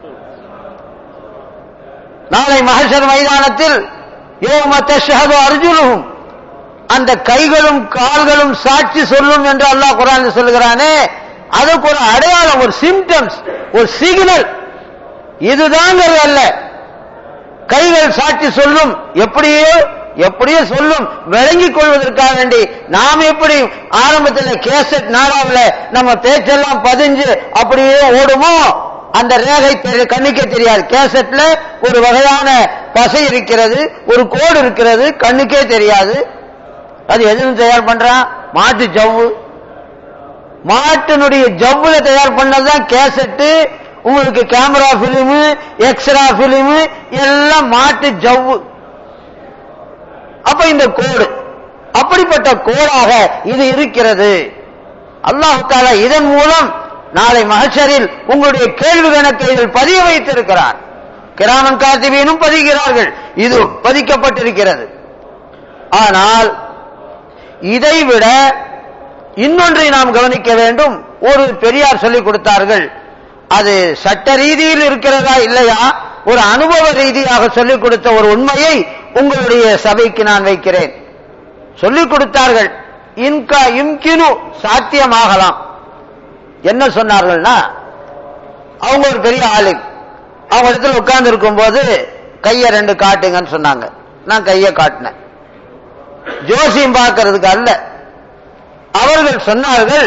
நாளை மகசர் மைதானத்தில் யோம தஷ்ஹது அர்ஜுனும் அந்த கைகளும் கால்களும் சாட்சி சொல்லும் என்று அல்லாஹ் குரான் சொல்லுகிறானே அதுக்கு ஒரு அடையாளம் ஒரு சிம்டம்ஸ் ஒரு சிக்னல் இதுதாங்கிறது அல்ல கைகள் சாட்சி சொல்லும் எப்படியோ எப்படியோ சொல்லும் விளங்கிக் கொள்வதற்காக வேண்டி நாம் எப்படி ஆரம்பத்தில் கேசட் நாடாவில் நம்ம பேச்செல்லாம் பதிஞ்சு அப்படியே ஓடுமோ அந்த ரேகை தெரி- கண்ணுக்கே தெரியாது கேசட்ல ஒரு வகையான பசை இருக்கிறது ஒரு கோடு இருக்கிறது கண்ணுக்கே தெரியாது அது எதுவும் தயார் பண்றான் மாட்டு ஜவ்வு மாட்டினுடைய ஜவ்வுல தயார் பண்ணதுதான் கேசட்டு உங்களுக்கு கேமரா பிலிமு எக்ஸ்ரா பிலிமு எல்லாம் மாட்டு ஜவ்வு அப்ப இந்த கோடு அப்படிப்பட்ட கோடாக இது இருக்கிறது அல்லாஹ் தாலா இதன் மூலம் நாளை மகச்சரில் உங்களுடைய கேள்வி கணக்கை இதில் பதிய வைத்திருக்கிறார் கிராமன் காத்திபீனும் பதிகிறார்கள் இது பதிக்கப்பட்டிருக்கிறது ஆனால் இதைவிட இன்னொன்றை நாம் கவனிக்க வேண்டும் ஒரு பெரியார் சொல்லிக் கொடுத்தார்கள் அது சட்ட ரீதியில் இருக்கிறதா இல்லையா ஒரு அனுபவ ரீதியாக சொல்லிக் கொடுத்த ஒரு உண்மையை உங்களுடைய சபைக்கு நான் வைக்கிறேன் சொல்லிக் கொடுத்தார்கள் இன்கா இம்கினு சாத்தியமாகலாம் என்ன சொன்னார்கள்னா அவங்க ஒரு பெரிய ஆளு அவங்க இடத்துல உட்கார்ந்து இருக்கும் போது கையை ரெண்டு காட்டுங்கன்னு சொன்னாங்க நான் கையை காட்டினேன் ஜோசியம் பார்க்கறதுக்கு அல்ல அவர்கள் சொன்னார்கள்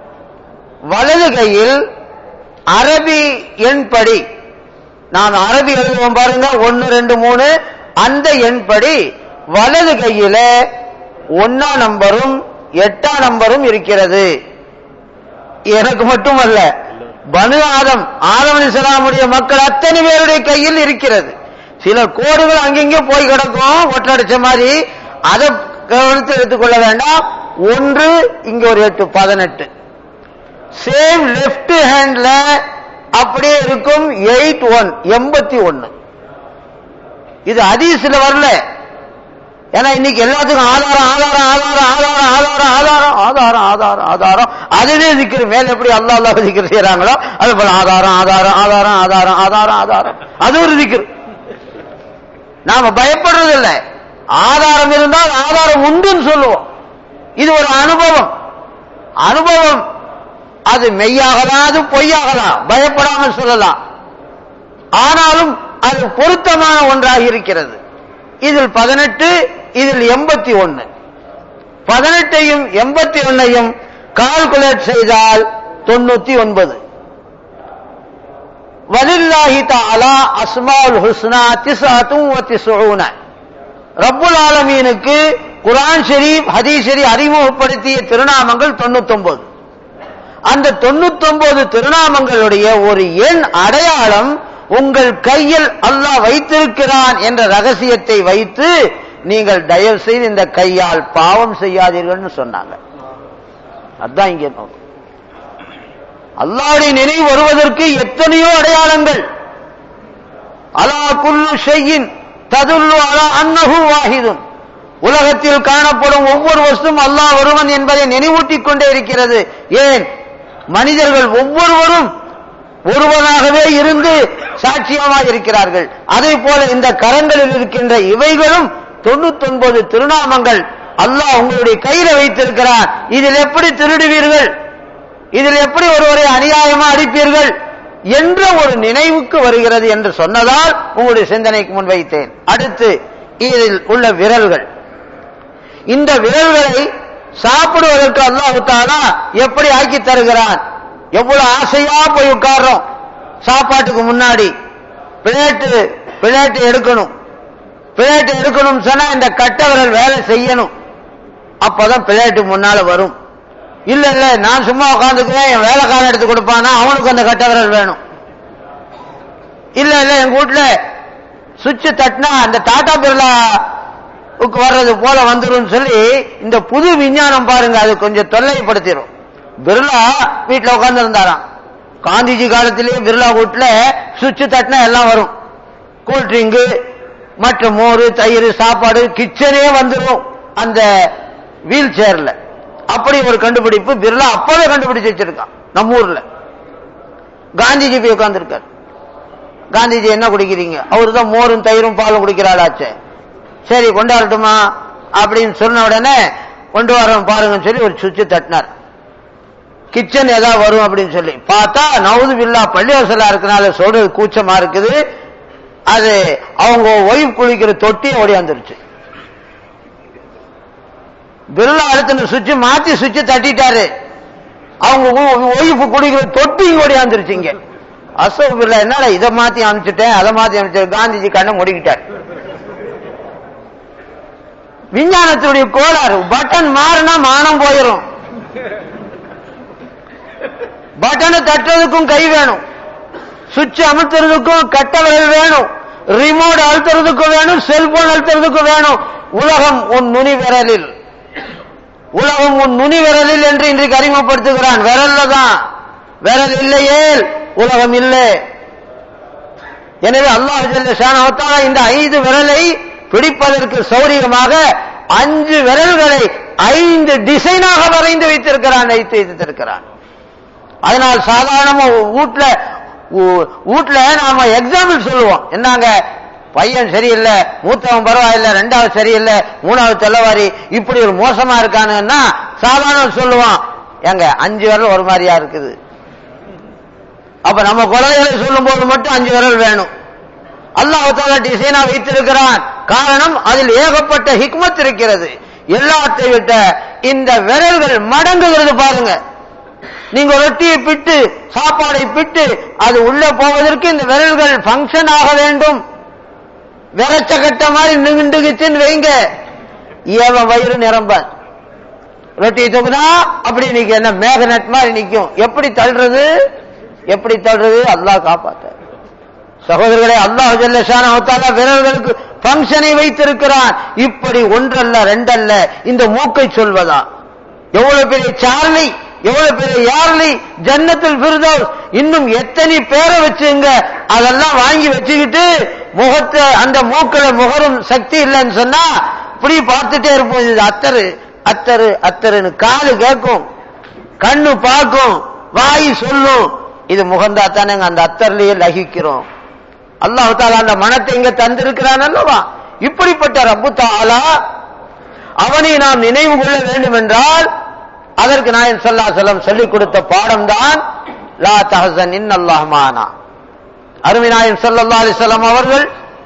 வலது கையில் அரபி எண்படி நாம் அரபி எழுதுவோம் பாருங்க ஒன்னு ரெண்டு மூணு அந்த எண்படி வலது கையில ஒன்னா நம்பரும் எட்டாம் நம்பரும் இருக்கிறது எனக்கு மட்டுமல்ல பனு ஆதம் ஆதம் அலிசலாமுடைய மக்கள் அத்தனை பேருடைய கையில் இருக்கிறது சில கோடுகள் அங்கங்கே போய் கிடக்கும் ஒட்டடிச்ச மாதிரி அதை கவனித்து எடுத்துக்கொள்ள வேண்டாம் ஒன்று இங்க ஒரு எட்டு பதினெட்டு சேம் லெப்ட் ஹேண்ட்ல அப்படியே இருக்கும் எயிட் ஒன் எண்பத்தி ஒன்னு இது அதீசில வரல ஏன்னா இன்னைக்கு எல்லாத்துக்கும் ஆதாரம் ஆதாரம் ஆதாரம் ஆதாரம் ஆதாரம் ஆதாரம் ஆதாரம் ஆதாரம் ஆதாரம் அதுவே திக்கிற மேல எப்படி அல்லா அல்லா திக்கிற செய்யறாங்களோ அது போல ஆதாரம் ஆதாரம் ஆதாரம் ஆதாரம் ஆதாரம் ஆதாரம் அது ஒரு திக்கிற நாம பயப்படுறது இல்லை ஆதாரம் இருந்தால் ஆதாரம் உண்டுன்னு சொல்லுவோம் இது ஒரு அனுபவம் அனுபவம் அது மெய்யாகலாம் அது பொய்யாகலாம் பயப்படாமல் சொல்லலாம் ஆனாலும் அது பொருத்தமான ஒன்றாக இருக்கிறது இதில் பதினெட்டு இதில் எண்பத்தி ஒன்னு பதினெட்டையும் எண்பத்தி ஒன்னையும் கால்குலேட் செய்தால் தொண்ணூத்தி ஒன்பது வலில்லாஹி தாலா அஸ்மாவுல் ஹுஸ்னா திசாத்தும் திசுன ரப்புல் ஆலமீனுக்கு குரான் ஷெரீப் ஹதீஸ் ஷெரீப் அறிமுகப்படுத்திய திருநாமங்கள் தொண்ணூத்தொன்பது அந்த தொண்ணூத்தொன்பது திருநாமங்களுடைய ஒரு எண் அடையாளம் உங்கள் கையில் அல்லாஹ் வைத்திருக்கிறான் என்ற ரகசியத்தை வைத்து நீங்கள் தயவு செய்து இந்த கையால் பாவம் செய்யாதீர்கள்னு சொன்னாங்க அதான் இங்க நோக்கம் அல்லாவுடைய நினைவு வருவதற்கு எத்தனையோ அடையாளங்கள் அலா குல்லு ஷையின் ததுல்லு அலா அன்னஹு வாஹிதுன் உலகத்தில் காணப்படும் ஒவ்வொரு வஸ்தும் அல்லாஹ் ஒருவன் என்பதை நினைவூட்டிக் கொண்டே இருக்கிறது ஏன் மனிதர்கள் ஒவ்வொருவரும் ஒருவனாகவே இருந்து சாட்சியமாக இருக்கிறார்கள் அதே போல இந்த கரங்களில் இருக்கின்ற இவைகளும் தொண்ணூத்தொன்பது திருநாமங்கள் அல்லாஹ் உங்களுடைய கையில வைத்திருக்கிறார் இதில் எப்படி திருடுவீர்கள் இதில் எப்படி ஒருவரை அநியாயமா அடிப்பீர்கள் என்ற ஒரு நினைவுக்கு வருகிறது என்று சொன்னதால் உங்களுடைய சிந்தனைக்கு முன்வைத்தேன் அடுத்து இதில் உள்ள விரல்கள் இந்த விரல்களை சாப்பிடுவதற்கு அல்லாஹு தாலா எப்படி ஆக்கி தருகிறான் எவ்வளவு ஆசையா போய் உட்கார்றோம் சாப்பாட்டுக்கு முன்னாடி பிளேட்டு பிளேட்டு எடுக்கணும் பிளேட்டு எடுக்கணும் சொன்னா இந்த கட்ட விரல் வேலை செய்யணும் அப்பதான் பிளேட்டு முன்னால வரும் இல்ல இல்ல நான் சும்மா உட்காந்துக்குவேன் என் வேலைக்காரன் எடுத்து கொடுப்பானா அவனுக்கு அந்த கட்ட விரல் வேணும் இல்ல இல்ல எங்க வீட்டுல சுவிட்ச் தட்டினா அந்த டாடா பிர்லா வர்றது போல வந்துடும் சொல்லி இந்த புது விஞ்ஞானம் பாருங்க அது கொஞ்சம் தொல்லைப்படுத்திடும் பிர்லா வீட்டுல உட்கார்ந்து இருந்தாராம் காந்திஜி காலத்திலேயே பிர்லா வீட்டுல சுவிட்ச் தட்டினா எல்லாம் வரும் கூல் ட்ரிங்கு மற்ற மோர் தயிர் சாப்பாடு கிச்சனே வந்துடும் அந்த வீல் சேர்ல அப்படி ஒரு கண்டுபிடிப்பு பிர்லா அப்பவே கண்டுபிடிச்சு வச்சிருக்கான் நம்ம ஊர்ல காந்திஜி போய் உட்கார்ந்துருக்காரு காந்திஜி என்ன குடிக்கிறீங்க அவரு தான் மோரும் தயிரும் பாலும் குடிக்கிறாளாச்சே சரி கொண்டாடட்டுமா அப்படின்னு சொன்ன உடனே கொண்டு வரோம் பாருங்கன்னு சொல்லி ஒரு சுவிட்சு தட்டினார் கிச்சன் ஏதாவது வரும் அப்படின்னு சொல்லி பார்த்தா நவுது பில்லா பள்ளிவாசலா இருக்கனால சொல்றது கூச்சமா இருக்குது அது அவங்க ஒய்ஃப் குளிக்கிற தொட்டி ஓடியாந்துருச்சு பில்லா அடுத்து சுவிட்ச் மாத்தி சுவிட்ச் தட்டிட்டாரு அவங்க ஒய்ஃபு குடிக்கிற தொட்டி ஓடியாந்துருச்சு இங்க அசோக் பில்லா என்னால இதை மாத்தி அனுப்பிச்சிட்டேன் அதை மாத்தி அனுப்பிச்சு காந்திஜி கண்ணை முடிக்கிட்டார் விஞ்ஞானத்துடைய கோளாறு பட்டன் மாறினா மானம் போயிடும் பட்டனை தட்டுறதுக்கும் கை வேணும் சுவிட்ச் அமுத்துறதுக்கும் கட்டவர்கள் வேணும் ரிமோட் அழுத்துறதுக்கும் வேணும் செல்போன் அழுத்துறதுக்கும் வேணும் உலகம் உன் நுனி விரலில் உலகம் உன் நுனி விரலில் என்று இன்றைக்கு அறிமுகப்படுத்துகிறான் விரல்ல தான் விரல் இல்லையே உலகம் இல்லை எனவே அல்லாஹ் ஜல்லஷானா இந்த ஐந்து விரலை பிடிப்பதற்கு சௌரியமாக அஞ்சு விரல்களை ஐந்து டிசைனாக வரைந்து வைத்திருக்கிறான் வைத்து வைத்திருக்கிறான் அதனால் சாதாரணமா வீட்டுல வீட்டுல நாம எக்ஸாம்பிள் சொல்லுவோம் என்னங்க பையன் சரியில்லை மூத்தவன் பரவாயில்லை ரெண்டாவது சரியில்லை மூணாவது தெல்லவாரி இப்படி ஒரு மோசமா இருக்கானுன்னா சாதாரண சொல்லுவான் எங்க அஞ்சு விரல் ஒரு மாதிரியா இருக்குது அப்ப நம்ம குழந்தைகளை சொல்லும் போது மட்டும் அஞ்சு விரல் வேணும் அல்லாஹால டிசைனா வைத்திருக்கிறான் காரணம் அதில் ஏகப்பட்ட ஹிக்மத் இருக்கிறது எல்லாத்தை விட்ட இந்த விரல்கள் மடங்குகிறது பாருங்க நீங்க ரொட்டியை பிட்டு சாப்பாடை பிட்டு அது உள்ள போவதற்கு இந்த விரல்கள் பங்கன் ஆக வேண்டும் விரைச்ச கட்ட மாதிரி நின்றுக்குச்சுன்னு வைங்க ஏவ வயிறு நிரம்ப ரொட்டி தொகுதா அப்படி நிக்க என்ன மேகனட் மாதிரி நிக்கும் எப்படி தள்ளுறது எப்படி தள்ளுறது அல்லாஹ் காப்பாத்த சகோதரர்களே அல்லாஹ் ஜல்லஷான விரல்களுக்கு பங்கனை வைத்திருக்கிறான் இப்படி ஒன்றல்ல ரெண்டல்ல இந்த மூக்கை சொல்வதா எவ்வளவு பெரிய சார்லி எவ்வளவு பெரிய யார்லி ஜன்னத்தில் பிரிதோஸ் இன்னும் எத்தனை பேரை வச்சுங்க அதெல்லாம் வாங்கி வச்சுக்கிட்டு முகத்தை அந்த மூக்களை முகரும் சக்தி இல்லைன்னு சொன்னா இப்படி பார்த்துட்டே இருப்போம் இது அத்தரு அத்தரு அத்தருன்னு காலு கேட்கும் கண்ணு பார்க்கும் வாய் சொல்லும் இது முகந்தா தானே அந்த அத்தர்லயே லகிக்கிறோம் அல்லாஹு தாலா அந்த மனத்தை இங்க தந்திருக்கிறான் அல்லவா இப்படிப்பட்ட ரப்பு தாலா அவனை நாம் நினைவு கொள்ள வேண்டும் என்றால் அதற்கு நாயன் சல்லா செல்லம் சொல்லிக் கொடுத்த பாடம் தான் லா தஹசன் இன் அல்லாஹ்மானா அருமை நாயன் சல்லா அலிசல்லாம் அவர்கள்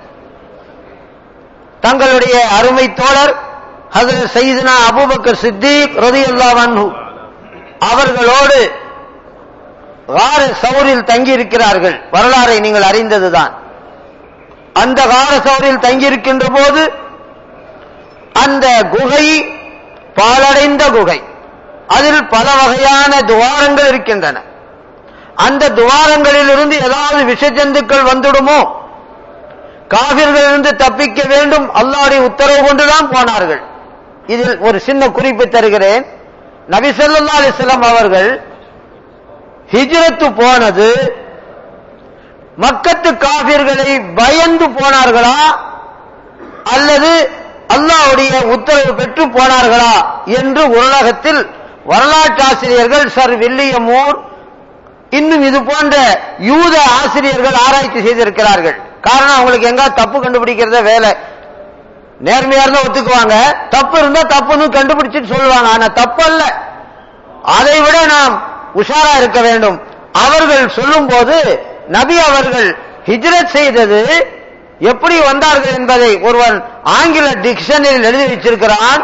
தங்களுடைய அருமை தோழர் ஹசரத் சைதுனா அபூபக்கர் சித்திக் ரதியுல்லா வன்ஹு அவர்களோடு கார சௌரில் தங்கியிருக்கிறார்கள் வரலாறை நீங்கள் அறிந்ததுதான் அந்த கார சௌரில் தங்கியிருக்கின்ற போது அந்த குகை பாலடைந்த குகை அதில் பல வகையான துவாரங்கள் இருக்கின்றன அந்த துவாரங்களில் இருந்து ஏதாவது விஷஜந்துக்கள் வந்துடுமோ காவிர்களிலிருந்து தப்பிக்க வேண்டும் அல்லாவுடைய உத்தரவு கொண்டுதான் போனார்கள் இதில் ஒரு சின்ன குறிப்பு தருகிறேன் நபி சொல்லா அலிஸ்லாம் அவர்கள் ஹிஜ்ரத்து போனது மக்கத்து காபிர்களை பயந்து போனார்களா அல்லது அல்லாவுடைய உத்தரவு பெற்று போனார்களா என்று உலகத்தில் வரலாற்றாசிரியர்கள் சர் வில்லியமூர் இன்னும் இது போன்ற யூத ஆசிரியர்கள் ஆராய்ச்சி செய்திருக்கிறார்கள் காரணம் அவங்களுக்கு எங்க தப்பு கண்டுபிடிக்கிறத வேலை நேர்மையா இருந்தா ஒத்துக்குவாங்க தப்பு இருந்தா தப்புன்னு கண்டுபிடிச்சிட்டு சொல்லுவாங்க ஆனா தப்பு அல்ல அதை விட நாம் உஷாரா இருக்க வேண்டும் அவர்கள் சொல்லும் போது நபி அவர்கள் ஹிஜ்ரத் செய்தது எப்படி வந்தார்கள் என்பதை ஒருவன் ஆங்கில டிக்ஷனரியில் எழுதி வச்சிருக்கிறான்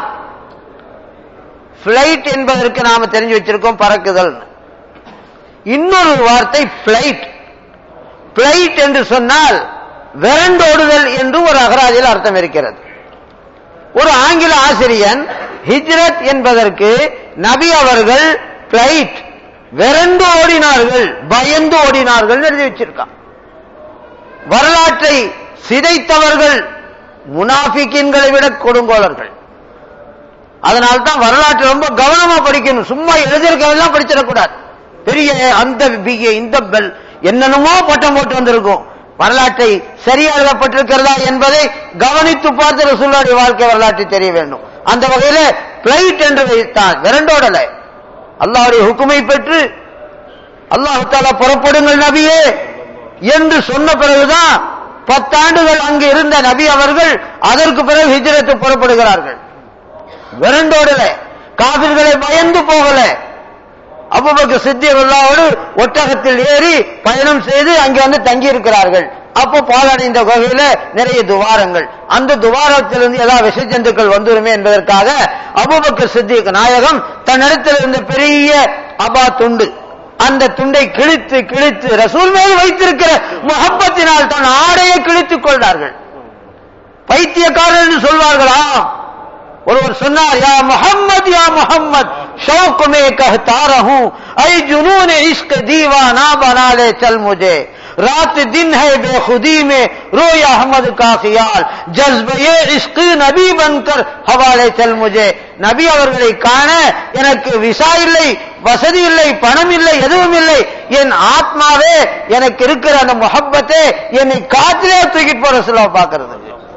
பிளைட் என்பதற்கு நாம தெரிஞ்சு வச்சிருக்கோம் பறக்குதல் இன்னொரு வார்த்தை பிளைட் பிளைட் என்று சொன்னால் விரண்டோடுதல் என்று ஒரு அகராதியில் அர்த்தம் இருக்கிறது ஒரு ஆங்கில ஆசிரியன் ஹிஜ்ரத் என்பதற்கு நபி அவர்கள் பிளைட் விரண்டு ஓடினார்கள் பயந்து ஓடினார்கள் எழுதி வச்சிருக்கான் வரலாற்றை சிதைத்தவர்கள் முனாஃபிக்கின்களை விட கொடுங்கோளர்கள் அதனால்தான் வரலாற்றை ரொம்ப கவனமா படிக்கணும் சும்மா எழுதியிருக்கவெல்லாம் படிச்சிடக்கூடாது பெரிய அந்த பிஏ இந்த பெல் என்னென்னமோ பட்டம் போட்டு வந்திருக்கும் வரலாற்றை சரியா எழுதப்பட்டிருக்கிறதா என்பதை கவனித்து பார்த்து ரசூல்லாவுடைய வாழ்க்கை வரலாற்றை தெரிய வேண்டும் அந்த வகையில பிளைட் என்று வைத்தான் விரண்டோடல அல்லாவுடைய ஹுக்குமை பெற்று அல்லாஹு தாலா புறப்படுங்கள் நபியே என்று சொன்ன பிறகுதான் பத்தாண்டுகள் அங்கு இருந்த நபி அவர்கள் அதற்கு பிறகு ஹிஜ்ரத்து புறப்படுகிறார்கள் விரண்டோடல காபிர்களை பயந்து போகல அபுபக்கு சித்தியர்களோடு ஒட்டகத்தில் ஏறி பயணம் செய்து அங்கே வந்து தங்கி இருக்கிறார்கள் அப்போ பாலடைந்த குகையில நிறைய துவாரங்கள் அந்த துவாரத்திலிருந்து ஏதாவது விஷஜந்துக்கள் வந்துருமே என்பதற்காக அபுபக்கு சித்திக் நாயகம் தன்னிடத்தில் இருந்த பெரிய அபா துண்டு அந்த துண்டை கிழித்து கிழித்து ரசூல் மேல் வைத்திருக்கிற முகப்பத்தினால் தன் ஆடையை கிழித்துக் கொள்வார்கள் பைத்தியக்காரர் என்று சொல்வார்களா ஒருவர் சொன்னார் யா முஹம்மத் யா முஹம்மத் ஷௌக் மே கஹ்தா ரஹூ ஐ ஜுனூன் இஷ்க் தீவானா பனாலே சல் முஜே रात दिन है बेखुदी में रोय अहमद का ख्याल जज्बे इश्क नबी बनकर हवाले चल मुझे நபி அவர்களை காண எனக்கு விசா இல்லை வசதி இல்லை பணம் இல்லை எதுவும் இல்லை என் ஆத்மாவே எனக்கு இருக்கிற அந்த முகப்பத்தே என்னை காத்திலே தூக்கிட்டு போற சொல்ல பார்க்கிறது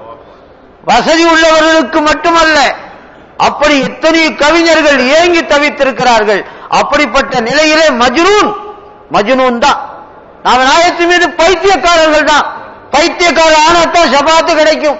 வசதி உள்ளவர்களுக்கு மட்டுமல்ல அப்படி எத்தனை கவிஞர்கள் ஏங்கி தவித்திருக்கிறார்கள் அப்படிப்பட்ட நிலையிலே மஜ்னூன் மஜ்னூன் தான் நாம நாயத்து மீது பைத்தியக்காரர்கள் தான் பைத்தியக்கார ஆனத்தான் சபாத்து கிடைக்கும்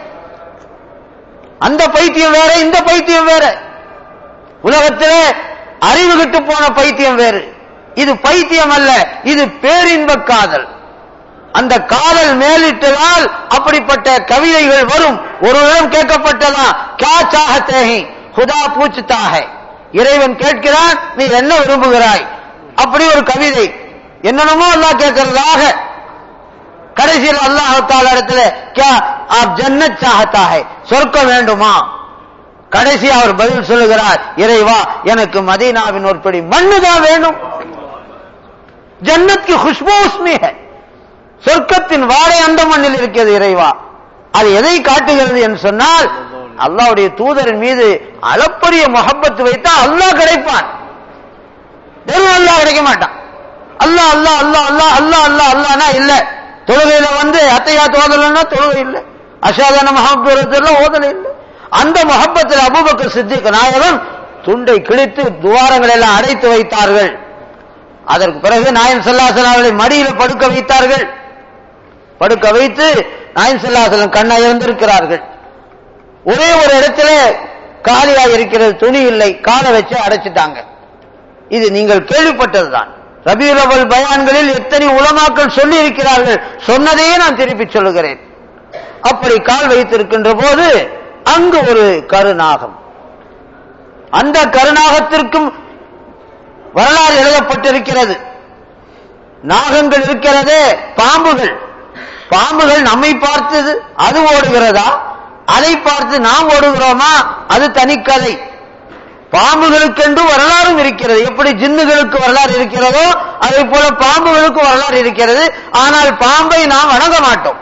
அந்த பைத்தியம் வேற இந்த பைத்தியம் வேற உலகத்திலே அறிவு கிட்டு போன பைத்தியம் வேறு இது பைத்தியம் அல்ல இது பேரின்ப காதல் அந்த காதல் மேலிட்டதால் அப்படிப்பட்ட கவிதைகள் வரும் ஒருவரிடம் கேட்கப்பட்டதா கா சாகத்தேகி ஹுதா பூச்சுத்தாக இறைவன் கேட்கிறான் நீ என்ன விரும்புகிறாய் அப்படி ஒரு கவிதை என்னென்னமோ அல்லாஹ் கேட்கிறதாக கடைசியில் அல்லாஹ் தால இடத்துல கியா ஆப் ஜன்னத் சாகத்தா है சொர்க்கம் வேண்டுமா கடைசி அவர் பதில் சொல்லுகிறார் இறைவா எனக்கு மதீனாவின் ஒரு பிடி மண்ணு தான் வேணும் ஜன்னத் की खुशबू उसमें है சொர்க்கத்தின் வாடை அந்த மண்ணில் இருக்கிறது இறைவா அது எதை காட்டுகிறது என்று சொன்னால் அல்லாவுடைய தூதரின் மீது அளப்பரிய முகப்பத்து வைத்தா அல்லாஹ் கிடைப்பான் வெறும் அல்லாஹ் கிடைக்க மாட்டான் அல்லாஹ் அல்லாஹ் அல்லாஹ் அல்லாஹ் அல்லாஹ் அல்லாஹ் அல்லாஹ்னா இல்ல தொழுகையில வந்து அத்தையாத் ஓதலன்னா தொழுகை இல்லை அஷாதான மஹபத்துல ஓதல இல்லை அந்த முகப்பத்தில் அபூபக்கர் சித்திக் நாயகம் துண்டை கிழித்து துவாரங்களை எல்லாம் அடைத்து வைத்தார்கள் அதற்கு பிறகு நாயன் சல்லாசன் அவர்களை மடியில படுக்க வைத்தார்கள் படுக்க வைத்து நாயன் சல்லாசலம் கண்ணை இருந்திருக்கிறார்கள் ஒரே ஒரு இடத்துல காலியா இருக்கிறது துணி இல்லை காலை வச்சு அடைச்சிட்டாங்க இது நீங்கள் கேள்விப்பட்டதுதான் ரபியுல் அவல் பயான்களில் எத்தனை உலமாக்கள் சொல்லி இருக்கிறார்கள் சொன்னதையே நான் திருப்பி சொல்லுகிறேன் அப்படி கால் வைத்திருக்கின்ற போது அங்கு ஒரு கருநாகம் அந்த கருநாகத்திற்கும் வரலாறு எழுதப்பட்டிருக்கிறது நாகங்கள் இருக்கிறதே பாம்புகள் பாம்புகள் நம்மை பார்த்தது அது ஓடுகிறதா அதை பார்த்து நாம் ஓடுகிறோமா அது தனிக்கதை பாம்புகளுக்கென்று வரலாறும் இருக்கிறது எப்படி ஜின்னுகளுக்கு வரலாறு இருக்கிறதோ அதே போல பாம்புகளுக்கு வரலாறு இருக்கிறது ஆனால் பாம்பை நாம் வணங்க மாட்டோம்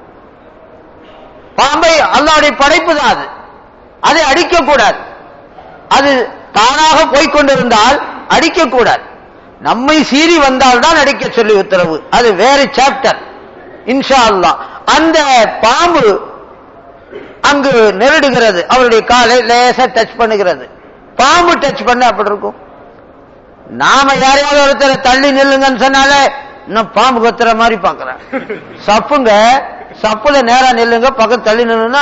பாம்பை அல்லாவுடைய படைப்பு தான் அது அதை அடிக்கக்கூடாது அது தானாக போய்கொண்டிருந்தால் அடிக்கக்கூடாது நம்மை சீறி வந்தால் தான் அடிக்க சொல்லி உத்தரவு அது வேறு சாப்டர் இன்ஷா அல்லா அந்த பாம்பு அங்கு நெருடுகிறது அவருடைய காலை லேசா டச் பண்ணுகிறது பாம்பு டச் பண்ண அப்படி இருக்கும் நாம யாரையாவது ஒருத்தர் தள்ளி நில்லுங்கன்னு சொன்னாலே இன்னும் பாம்பு கொத்துற மாதிரி பாக்குறேன் சப்புங்க சப்புல நேரா நில்லுங்க பக்கம் தள்ளி நில்லுன்னா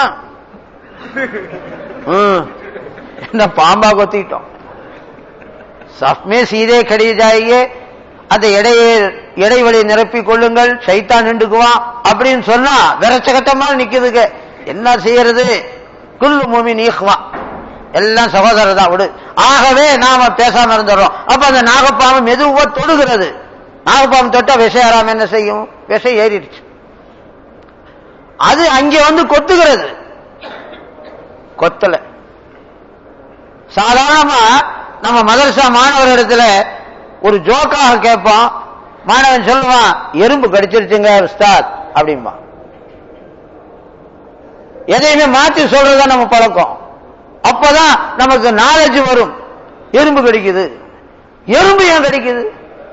என்ன பாம்பா கொத்திட்டோம் சப்மே சீதே கடி ஜாயியே அந்த இடையே இடைவெளி நிரப்பிக் கொள்ளுங்கள் சைத்தான் நின்றுக்குவான் அப்படின்னு சொன்னா விரச்சகட்டமா நிக்குதுங்க என்ன செய்யறது குல்லு மூமி நீக்குவா எல்லாம் சகோதரர் தான் விடு ஆகவே நாம பேசாம இருந்துடுறோம் அப்ப அந்த நாகப்பாம்பு மெதுவா தொடுகிறது நாகப்பாம்பு தொட்டா விஷம் ஏறாம என்ன செய்யும் விஷம் ஏறிடுச்சு அது அங்கே வந்து கொத்துகிறது கொத்தல சாதாரணமா நம்ம மதரசா மாணவரிடத்துல ஒரு ஜோக்காக கேட்போம் மாணவன் சொல்லுவான் எறும்பு கடிச்சிருச்சுங்க உஸ்தாத் அப்படிம்பா எதையுமே மாத்தி சொல்றதா நம்ம பழக்கம் அப்பதான் நமக்கு நாலேஜ் வரும் எறும்பு கடிக்குது எறும்பு ஏன் கடிக்குது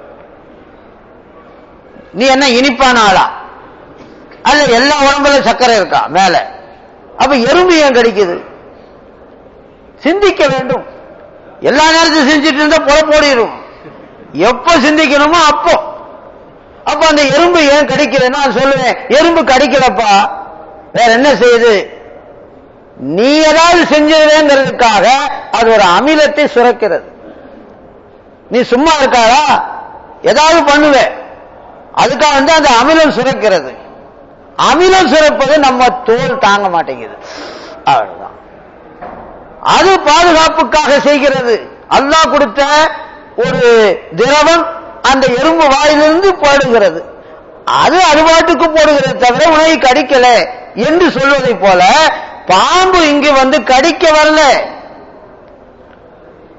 நீ என்ன இனிப்பான ஆளா அல்ல எல்லா உடம்புல சர்க்கரை இருக்கா மேல அப்ப எறும்பு ஏன் கடிக்குது சிந்திக்க வேண்டும் எல்லா நேரத்தையும் செஞ்சுட்டு இருந்தா புறப்போடிடும் எப்ப சிந்திக்கணுமோ அப்போ அப்ப அந்த எறும்பு ஏன் கடிக்குதுன்னு நான் சொல்லுவேன் எறும்பு கடிக்கலப்பா வேற என்ன செய்யுது நீ ஏதாவது செஞ்சதுங்கிறதுக்காக அது ஒரு அமிலத்தை சுரக்கிறது நீ சும்மா இருக்காதா ஏதாவது பண்ணுவ அதுக்காக வந்து அந்த அமிலம் சுரக்கிறது அமிலம் சுரப்பது நம்ம தோல் தாங்க மாட்டேங்குது அவ்வளவுதான் அது பாதுகாப்புக்காக செய்கிறது அல்லாஹ் கொடுத்த ஒரு திரவம் அந்த எறும்பு வாயிலிருந்து போடுகிறது அது அது பாட்டுக்கு போடுகிறது தவிர உணவை கடிக்கல என்று சொல்வதை போல பாம்பு இங்கு வந்து கடிக்க வரல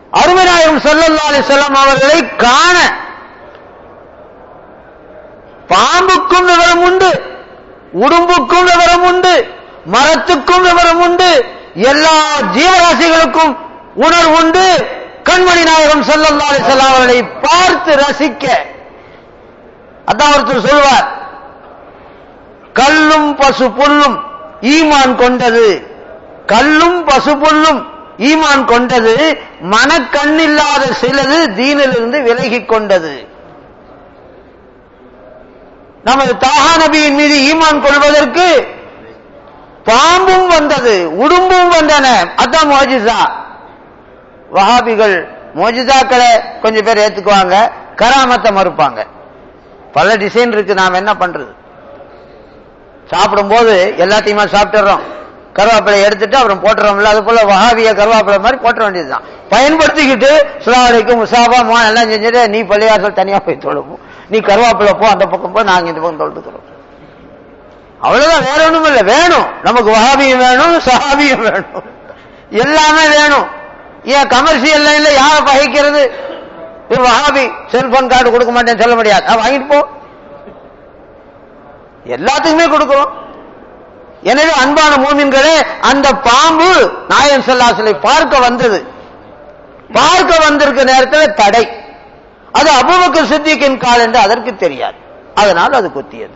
அருமநாயகம் சல்லல்லா அலிசல்லாம் அவர்களை காண பாம்புக்கும் விவரம் உண்டு உடும்புக்கும் விவரம் உண்டு மரத்துக்கும் விவரம் உண்டு எல்லா ஜீவராசிகளுக்கும் உணர்வு உண்டு கண்மணி நாயகம் ஸல்லல்லாஹு அலைஹி வஸல்லம் அவர்களை பார்த்து ரசிக்க அதான் ஒருத்தர் சொல்வார் கல்லும் பசு புல்லும் ஈமான் கொண்டது கல்லும் பசு புல்லும் ஈமான் கொண்டது மனக்கண்ணில்லாத சிலது தீனிலிருந்து விலகிக் கொண்டது நமது தாஹா நபியின் மீது ஈமான் கொள்வதற்கு பாம்பும் வந்தது உடும்பும் வந்தன அதான் மோஜிசா வஹாபிகள் மோஜிசாக்களை கொஞ்சம் பேர் ஏத்துக்குவாங்க கராமத்தை மறுப்பாங்க பல டிசைன் இருக்கு நாம் என்ன பண்றது சாப்பிடும்போது எல்லாத்தையுமா சாப்பிட்டுறோம் கருவேப்பிலை எடுத்துட்டு அப்புறம் போட்டுறோம்ல அது போல வஹாபிய கருவேப்பிலை மாதிரி போட்டுற வேண்டியதுதான் பயன்படுத்திக்கிட்டு சுலாவளிக்கும் முசாபா மோ எல்லாம் செஞ்சுட்டு நீ பள்ளியாசல் தனியா போய் தொழுவோம் நீ கருவேப்பிலை போ அந்த பக்கம் போ நாங்க இந்த பக்கம் தொழுதுக்கிறோம் அவ்வளவுதான் வேற ஒண்ணும் இல்லை வேணும் நமக்கு வஹாபியும் வேணும் சஹாபியும் வேணும் எல்லாமே வேணும் ஏன் கமர்ஷியல் லைன்ல யாரை பகைக்கிறது ஒரு வஹாபி செல்போன் கார்டு கொடுக்க மாட்டேன்னு சொல்ல முடியாது அவன் வாங்கிட்டு போ எல்லாத்துக்குமே கொடுக்கிறோம் எனவே அன்பான மூமின்களே அந்த பாம்பு நாயன் செல்லாசலை பார்க்க வந்தது பார்க்க வந்திருக்க நேரத்தில் தடை அது அபுபக்கர் சித்திக்கின் கால் என்று அதற்கு தெரியாது அதனால் அது குத்தியது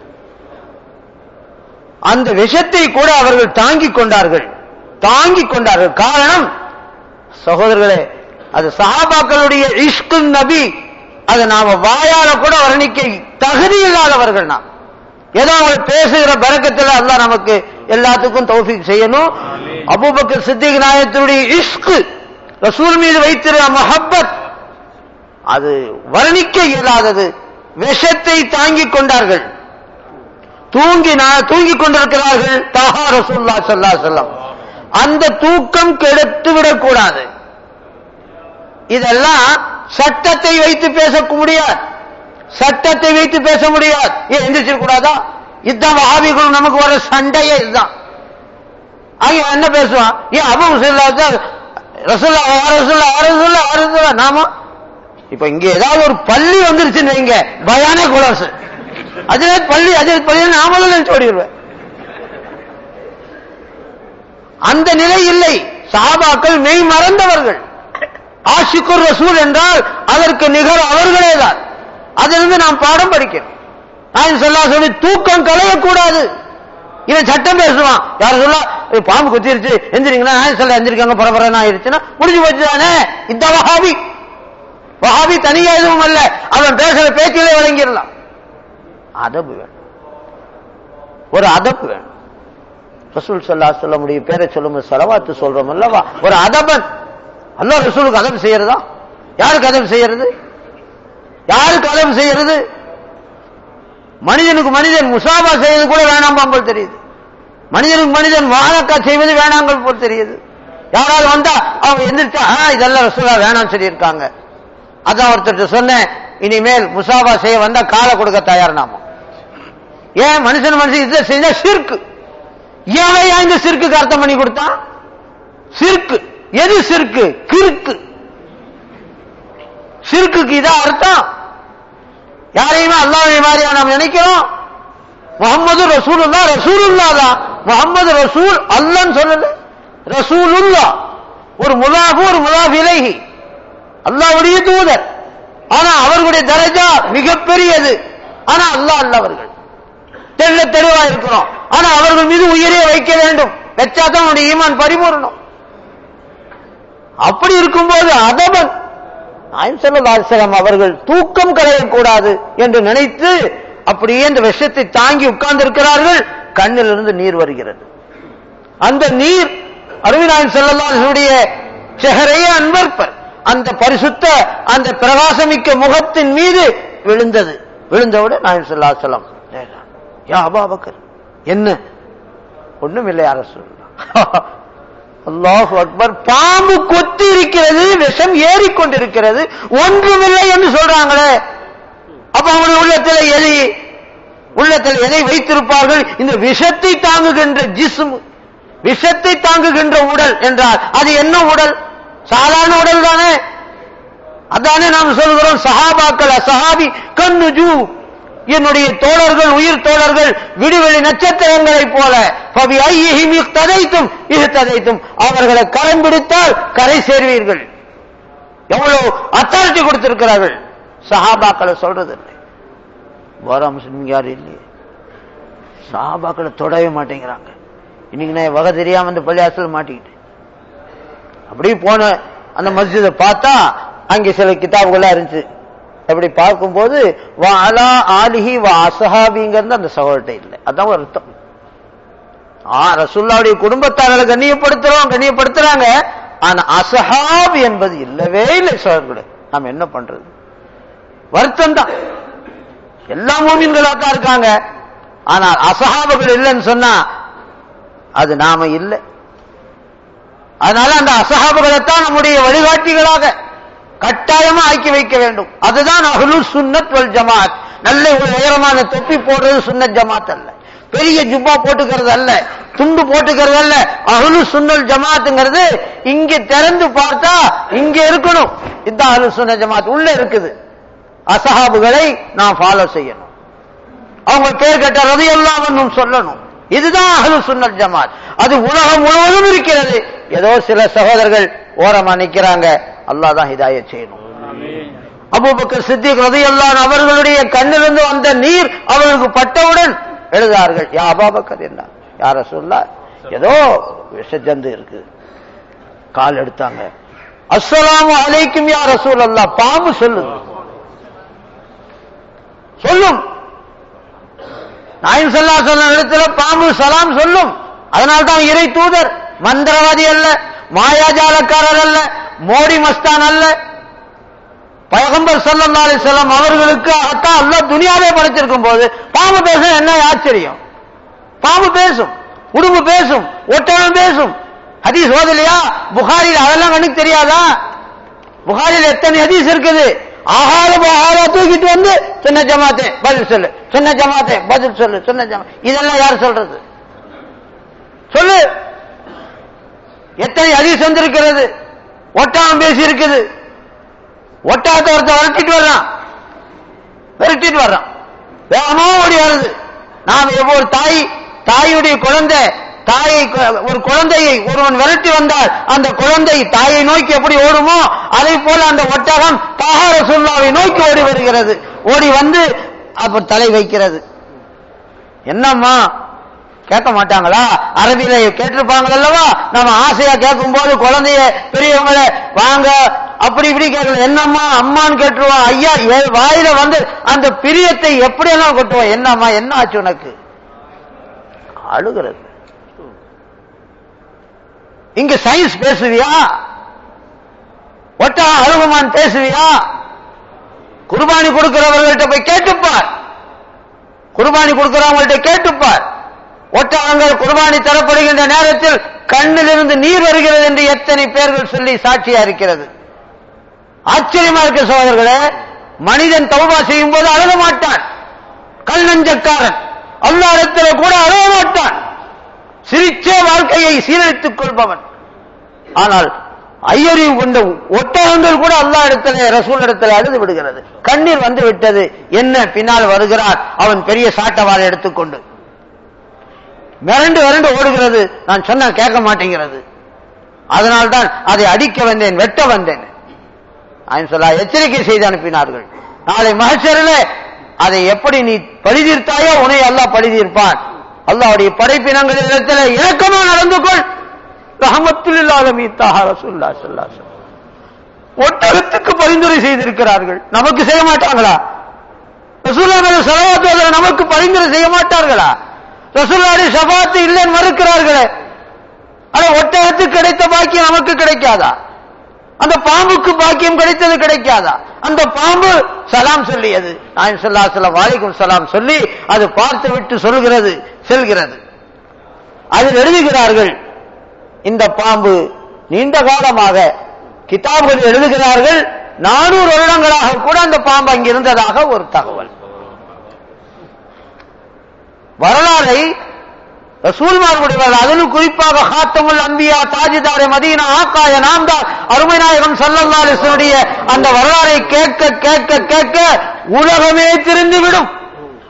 அந்த விஷத்தை கூட அவர்கள் தாங்கிக் கொண்டார்கள் தாங்கிக் கொண்டார்கள் காரணம் சகோதரர்களே அது சஹாபாக்களுடைய இஷ்கு நபி அதை நாம வாயால கூட வர்ணிக்க தகுதி இல்லாதவர்கள் நாம் ஏதோ அவங்க பேசுகிற பறக்கத்தில் அல்லாஹ் நமக்கு எல்லாத்துக்கும் தௌஃபீக் செய்யணும் அபூபக்கர் சித்திக் நாயத்தினுடைய இஷ்கு ரசூல் மீது வைத்திருந்த மஹப்பத் அது வர்ணிக்க இயலாதது விஷத்தை தாங்கிக் கொண்டார்கள் தூங்கி தூங்கிக் கொண்டிருக்கிறார்கள் தஹா ரசூல்லா சல்லா செல்லம் அந்த தூக்கம் கெடுத்து விடக்கூடாது இதெல்லாம் சட்டத்தை வைத்து பேச முடியாது சட்டத்தை வைத்து பேச முடியாது ஏன் எந்திரிச்சிட கூடாதா இதுதான் வஹாபிகளும் நமக்கு வர சண்டையே இதுதான் ஆகிய என்ன பேசுவான் ஏன் அபு ரசுல்லா ரசுல்லா ரசுல்லா ரசுல்லா ரசுல்லா நாம இப்ப இங்க ஏதாவது ஒரு பள்ளி வந்துருச்சுன்னு வைங்க பயானே குலாசு அஜரத் பள்ளி அஜரத் பள்ளி நாமளும் நினைச்சு ஓடிடுவேன் அந்த நிலை இல்லை சாபாக்கள் மெய் மறந்தவர்கள் ஆஷிக்குர் ரசூல் என்றால் அதற்கு நிகர் அவர்களே தான் அதிலிருந்து நாம் பாடம் படிக்கணும் நான் சொல்லா சொல்லி தூக்கம் களையக்கூடாது இவன் சட்டம் பேசுவான் யார் சொல்ல பாம்பு குத்திருச்சு எந்திரிங்களா நான் சொல்ல எந்திரிக்காங்க பரபரன்னு ஆயிடுச்சுன்னா முடிஞ்சு போச்சு தானே இந்த வஹாபி வஹாபி தனியா எதுவும் அல்ல அவன் பேசுற பேச்சிலே வழங்கிடலாம் அதப்பு வேணும் ஒரு அதப்பு வேணும் ரசூல் சல்லா சொல்ல முடியும் பேரை சொல்லும் செலவாத்து சொல்றோம் அல்லவா ஒரு அதபன் அல்லா ரசூலுக்கு அதப்பு செய்யறதா யாருக்கு அதப்பு செய்யறது யாருக்கு அதப்பு செய்யறது மனிதனுக்கு மனிதன் முசாபா செய்வது கூட வேணாம் போல் தெரியுது மனிதனுக்கு மனிதன் வாழக்கா செய்வது வேணாங்கள் போல் தெரியுது யாராவது வந்தா அவங்க எந்திரிச்சா இதெல்லாம் ரசூலா வேணாம் சொல்லியிருக்காங்க அதான் ஒருத்தர் சொன்னேன் இனிமேல் முசாபா செய்ய வந்தா காலை கொடுக்க தயார் நாம ஏன் மனுஷன் மனுஷன் இதை செஞ்சா சிற்கு ஏன் இந்த சிற்குக்கு அர்த்தம் பண்ணி கொடுத்தான் சிற்கு எது சிற்கு கிறுக்கு சிற்குக்கு இதான் அர்த்தம் யாரையுமே அல்லாஹ் மாதிரியா நாம் நினைக்கிறோம் முகமது ரசூலுல்லா ரசூலுல்லா தான் முகமது ரசூல் அல்லன்னு சொல்லல ரசூலுல்லா ஒரு முலாஃபு ஒரு முலாஃப் இலகி அல்லாவுடைய தூதர் ஆனா அவர்களுடைய தரஜா மிகப்பெரியது ஆனா அல்லாஹ் அல்லவர்கள் தெள்ள தெளிவா இருக்கிறோம் ஆனா அவர்கள் மீது உயிரே வைக்க வேண்டும் வச்சாதான் அவனுடைய ஈமான் பரிபூர்ணம் அப்படி இருக்கும்போது அதபன் நாயம் செல்லம் அவர்கள் தூக்கம் களையக்கூடாது என்று நினைத்து அப்படியே இந்த விஷத்தை தாங்கி உட்கார்ந்து இருக்கிறார்கள் கண்ணிலிருந்து நீர் வருகிறது அந்த நீர் அருவிநாயன் செல்லல்லாருடைய செஹரைய அன்பர்ப்பர் அந்த பரிசுத்த அந்த பிரகாசமிக்க முகத்தின் மீது விழுந்தது விழுந்தவுடன் நாயம் செல்லா செல்லம் யா அபாபக்கர் என்ன ஒண்ணும் இல்லை அரசு அல்லாஹ் அக்பர் பாம்பு கொத்தி இருக்கிறது விஷம் ஏறிக்கொண்டிருக்கிறது ஒன்றுமில்லை என்று சொல்றாங்களே அப்ப அவங்களுடைய உள்ளத்தில் எதை உள்ளத்தில் எதை வைத்திருப்பார்கள் இந்த விஷத்தை தாங்குகின்ற ஜிஸ்ம் விஷத்தை தாங்குகின்ற உடல் என்றால் அது என்ன உடல் சாதாரண உடல் தானே அதானே நாம் சொல்கிறோம் சஹாபாக்கள் சஹாபி கண்ணுஜு என்னுடைய தோழர்கள் உயிர் தோழர்கள் விடுவெளி நட்சத்திரங்களைப் போல பவி ஐயிஹிம் இஹ்ததைத்தும் இஹ்ததைத்தும் அவர்களை கரம் பிடித்தால் கரை சேர்வீர்கள் எவ்வளவு அத்தாரிட்டி கொடுத்திருக்கிறார்கள் சஹாபாக்களை சொல்றது இல்லை வாரா முஸ்லிம் யாரும் இல்லையே சஹாபாக்களை தொடவே மாட்டேங்கிறாங்க இன்னைக்கு நான் வகை தெரியாம இந்த பள்ளியாசல் மாட்டிக்கிட்டேன் அப்படியே போன அந்த மஸ்ஜிதை பார்த்தா அங்கே சில கிதாபுகள்லாம் இருந்துச்சு அப்படி பார்க்கும்போது வா அலா ஆலிஹி வா அசஹாபிங்கிறது அந்த சகோதரத்தை இல்லை அதான் ஒரு அர்த்தம் ஆ ரசுல்லாவுடைய குடும்பத்தாரர்களை கண்ணியப்படுத்துறோம் கண்ணியப்படுத்துறாங்க ஆனா அசஹாப் என்பது இல்லவே இல்லை சகோதரர்களே நாம் என்ன பண்றது வருத்தம் தான் எல்லா மூமின்களா தான் இருக்காங்க ஆனால் அசஹாபுகள் இல்லைன்னு சொன்னா அது நாம இல்லை அதனால அந்த அசஹாபுகளைத்தான் நம்முடைய வழிகாட்டிகளாக கட்டாயமா ஆக்கி வைக்க வேண்டும் அதுதான் அஹ்லு சுன்னத் வல் ஜமாத் நல்ல ஒரு உயரமான தொப்பி போடுறது சுன்னத் ஜமாத் அல்ல பெரிய ஜுப்பா போட்டுக்கிறது அல்ல துண்டு போட்டுக்கிறது அல்ல அஹ்லு சுன்னல் ஜமாத்துங்கிறது இங்க திறந்து பார்த்தா இங்க இருக்கணும் இதுதான் அஹ்லு சுன்னத் ஜமாத் உள்ள இருக்குது அசஹாபுகளை நாம் ஃபாலோ செய்யணும் அவங்க பேர் கேட்ட ரதியெல்லாம் சொல்லணும் இதுதான் அஹ்லு சுன்னல் ஜமாத் அது உலகம் முழுவதும் இருக்கிறது ஏதோ சில சகோதரர்கள் ஓரமா நிக்கிறாங்க அல்லாஹ் தான் ஹிதாயத் செய்யணும் அபூபக்கர் சித்திக் ரதியல்லான் அவர்களுடைய கண்ணிலிருந்து வந்த நீர் அவர்களுக்கு பட்டவுடன் எழுதார்கள் யா அபாபக்கர் என்ன யார சொல்ல ஏதோ விஷஜந்து இருக்கு கால் எடுத்தாங்க அஸ்ஸலாமு அலைக்கும் யா ரசூல் அல்லா பாம்பு சொல்லுங்க சொல்லும் நாயின் சல்லா சொன்ன இடத்துல பாம்பு சலாம் சொல்லும் அதனால்தான் இறை தூதர் மந்திரவாதி அல்ல மாயாஜாலக்காரர் அல்ல மோடி மஸ்தான் அல்ல பயகம்பர் சல்லா செல்லம் அவர்களுக்கு அத்தான் அல்ல துனியாவே படைச்சிருக்கும் போது பாம்பு பேச என்ன ஆச்சரியம் பாம்பு பேசும் உடும்பு பேசும் ஒட்டகம் பேசும் ஹதீஸ் ஓதலையா புகாரில் அதெல்லாம் கண்ணுக்கு தெரியாதா புகாரில் எத்தனை ஹதீஸ் இருக்குது ஆகார ஆகார தூக்கிட்டு வந்து சின்ன ஜமாத்தே பதில் சொல்லு சின்ன ஜமாத்தே பதில் சொல்லு சின்ன ஜமா இதெல்லாம் யார் சொல்றது சொல்லு எத்தனை ஹதீஸ் வந்திருக்கிறது ஒட்டகம் பேசி இருக்குது ஒட்டகத்தை ஒருத்த விரட்டிட்டு வர்றான் விரட்டிட்டு வர்றான் வேகமா ஓடி வருது நாம் ஒரு தாய் தாயுடைய குழந்தை தாயை ஒரு குழந்தையை ஒருவன் விரட்டி வந்தால் அந்த குழந்தை தாயை நோக்கி எப்படி ஓடுமோ அதை போல அந்த ஒட்டகம் தாகார சுல்லாவை நோக்கி ஓடி வருகிறது ஓடி வந்து அப்ப தலை வைக்கிறது என்னம்மா கேட்க மாட்டாங்களா அரபியில கேட்டிருப்பாங்க அல்லவா நம்ம ஆசையா கேட்கும் போது குழந்தைய பெரியவங்கள வாங்க அப்படி இப்படி கேட்கல என்னம்மா அம்மான்னு கேட்டுருவான் ஐயா வாயில வந்து அந்த பிரியத்தை எப்படியெல்லாம் கொட்டுவான் என்னம்மா என்ன ஆச்சு உனக்கு அழுகிறது இங்க சயின்ஸ் பேசுவியா ஒட்டா அழுகுமான் பேசுவியா குர்பானி கொடுக்கிறவர்கள்ட்ட போய் கேட்டுப்பார் குர்பானி கொடுக்கிறவங்கள்ட்ட கேட்டுப்பார் ஒட்டகங்கள் குர்பானி தரப்படுகின்ற நேரத்தில் கண்ணிலிருந்து நீர் வருகிறது என்று எத்தனை பேர்கள் சொல்லி சாட்சியா இருக்கிறது ஆச்சரியமா இருக்க சோதர்களே மனிதன் தௌபா செய்யும் போது அழுக மாட்டான் கல் நஞ்சக்காரன் அல்லாடத்துல கூட அழுக மாட்டான் சிரிச்சே வாழ்க்கையை சீரழித்துக் கொள்பவன் ஆனால் ஐயறிவு கொண்ட ஒட்டகங்கள் கூட அல்லா இடத்துல ரசூல் இடத்துல அழுது விடுகிறது கண்ணீர் வந்து விட்டது என்ன பின்னால் வருகிறான் அவன் பெரிய சாட்டவாளை எடுத்துக்கொண்டு மிரண்டு விரண்டு ஓடுகிறது நான் சொன்ன கேட்க மாட்டேங்கிறது அதனால்தான் அதை அடிக்க வந்தேன் வெட்ட வந்தேன் சொல்லா எச்சரிக்கை செய்து அனுப்பினார்கள் நாளை மகச்சரில் அதை எப்படி நீ பழிதீர்த்தாயோ உன்னை அல்லாஹ் பழிதீர்ப்பான் அல்லாவுடைய படைப்பினங்களிடத்தில் இறக்கமா நடந்து கொள் ஒட்டகத்துக்கு பரிந்துரை செய்திருக்கிறார்கள் நமக்கு செய்ய மாட்டாங்களா ரசூல்லா மேல செலவாத்துவதை நமக்கு பரிந்துரை செய்ய மாட்டார்களா ரசூல்லாவுடைய சபாத்து இல்லைன்னு மறுக்கிறார்களே ஆனா ஒட்டகத்துக்கு கிடைத்த பாக்கியம் நமக்கு கிடைக்காதா அந்த பாம்புக்கு பாக்கியம் கிடைத்தது கிடைக்காதா அந்த பாம்பு சலாம் சொல்லியது நான் சொல்லா சலாம் வாலிக்கும் சலாம் சொல்லி அது பார்த்து விட்டு சொல்கிறது செல்கிறது அதில் எழுதுகிறார்கள் இந்த பாம்பு நீண்ட காலமாக கிதாபுகள் எழுதுகிறார்கள் நானூறு வருடங்களாக கூட அந்த பாம்பு அங்கிருந்ததாக ஒரு தகவல் வரலாறை ரசூல்மார்களுடைய அதிலும் குறிப்பாக ஹாத்தமுல் அம்பியா தாஜிதாரே மதீனா ஆக்காய நாம்தார் அருமை நாயகம் சல்லல்லா அலிஸ்வனுடைய அந்த வரலாறை கேட்க கேட்க கேட்க உலகமே திருந்துவிடும்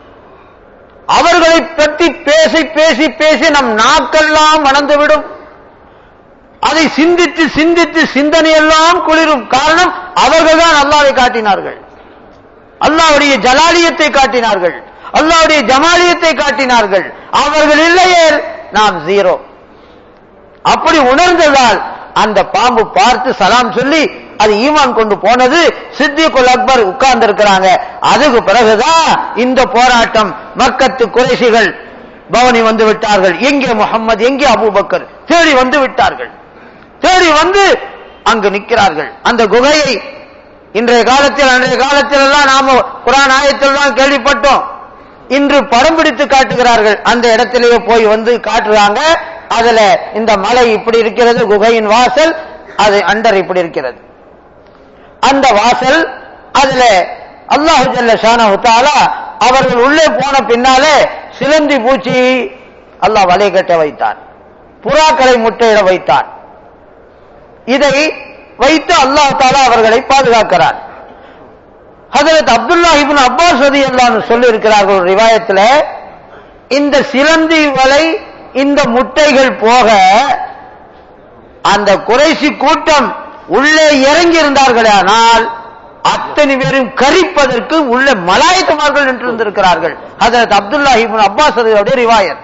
அவர்களை பற்றி பேசி பேசி பேசி நம் நாக்கெல்லாம் மணந்துவிடும் அதை சிந்தித்து சிந்தித்து சிந்தனையெல்லாம் குளிரும் காரணம் அவர்கள் தான் அல்லாவை காட்டினார்கள் அல்லாவுடைய ஜலாலியத்தை காட்டினார்கள் அல்லாவுடைய ஜமாலியத்தை காட்டினார்கள் அவர்கள் இல்லையே நாம் ஜீரோ அப்படி உணர்ந்ததால் அந்த பாம்பு பார்த்து சலாம் சொல்லி அது ஈமான் கொண்டு போனது சித்திகுல் அக்பர் உட்கார்ந்து இருக்கிறாங்க அதுக்கு பிறகுதான் இந்த போராட்டம் மக்கத்து குறைசிகள் பவனி வந்து விட்டார்கள் எங்கே முகம்மது எங்கே அபூபக்கர் தேடி வந்து விட்டார்கள் தேடி வந்து அங்கு நிற்கிறார்கள் அந்த குகையை இன்றைய காலத்தில் அன்றைய காலத்தில் எல்லாம் நாம குரான் ஆயத்தில் தான் கேள்விப்பட்டோம் இன்று படம் பிடித்து காட்டுகிறார்கள் அந்த இடத்திலேயே போய் வந்து காட்டுறாங்க அதுல இந்த மலை இப்படி இருக்கிறது குகையின் வாசல் அது அண்டர் இப்படி இருக்கிறது அந்த வாசல் அதுல அல்லாஹு ஜல்ல ஷானஹு தஆலா அவர்கள் உள்ளே போன பின்னாலே சிலந்தி பூச்சி அல்லாஹ் வலை கட்ட வைத்தான் புறாக்களை முட்டையிட வைத்தான் இதை வைத்து அல்லாஹ் தாலா அவர்களை பாதுகாக்கிறார் ஹதரத் அப்துல்லா இப்னு அப்பாஸ் ரதி அல்லான்னு சொல்லி இருக்கிறார்கள் ஒரு ரிவாயத்துல இந்த சிலந்தி வலை இந்த முட்டைகள் போக அந்த குறைசி கூட்டம் உள்ளே இறங்கி இருந்தார்களே ஆனால் அத்தனை பேரும் கரிப்பதற்கு உள்ள மலாயக்கமார்கள் நின்று இருந்திருக்கிறார்கள் ஹதரத் அப்துல்லா இப்னு அப்பாஸ் ரதியோட ரிவாயத்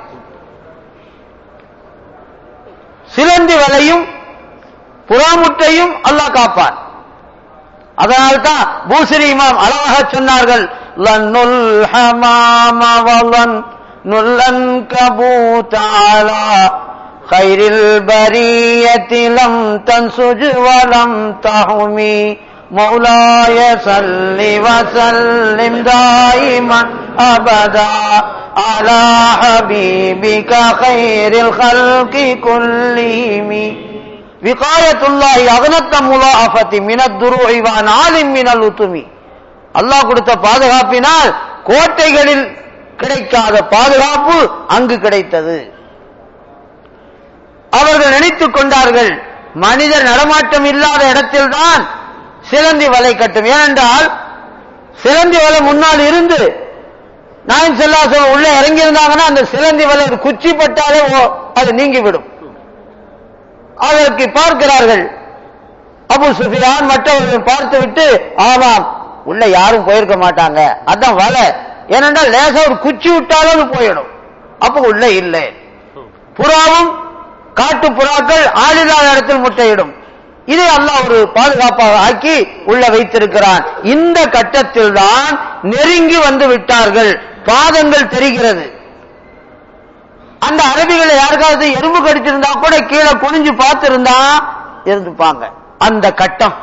சிலந்தி வலையும் புறாமுட்டையும் அல்லாஹ் காப்பான் அதனால்தான் பூசரி இமாம் அழகாக சொன்னார்கள் லன்னுல் ஹமாம வலன் நுல்லன் கபூதாலா خير البرية لم تنسج ولم تهمي مولاي صل وسلم دائما أبدا على حبيبك خير الخلق كلهم விகாயத்துல்லாஹி அகனத்த முலாஃபத்தி மினத் துருஇ வ நாலிம் மினல் உத்துமி அல்லாஹ் கொடுத்த பாதுகாப்பினால் கோட்டைகளில் கிடைக்காத பாதுகாப்பு அங்கு கிடைத்தது அவர்கள் நினைத்துக் கொண்டார்கள் மனிதர் நடமாட்டம் இல்லாத இடத்தில்தான் சிலந்தி வலை கட்டும் ஏனென்றால் சிலந்தி வலை முன்னால் இருந்து நாயன் செல்லாசம் உள்ள இறங்கி இருந்தாங்கன்னா அந்த சிலந்தி வலை ஒரு குச்சி பட்டாலே ஓ- அது நீங்கிவிடும் அதற்கு பார்க்கிறார்கள் அபு சுஃபியான் மற்றவர்கள் பார்த்துவிட்டு ஆமாம் உள்ள யாரும் போயிருக்க மாட்டாங்க அதான் வலை ஏனென்றால் லேசா ஒரு குச்சி விட்டாலும் அது போயிடும் அப்ப உள்ள இல்லை புறாவும் காட்டு புறாக்கள் ஆளில்லாத இடத்தில் முட்டையிடும் இதை அல்லாஹ் ஒரு பாதுகாப்பாக ஆக்கி உள்ள வைத்திருக்கிறான் இந்த கட்டத்தில் தான் நெருங்கி வந்து விட்டார்கள் பாதங்கள் தெரிகிறது அந்த அரபிகளை யாருக்காவது எறும்பு கடிச்சிருந்தா கூட கீழே குனிஞ்சு பார்த்திருந்தா இருந்துப்பாங்க அந்த கட்டம்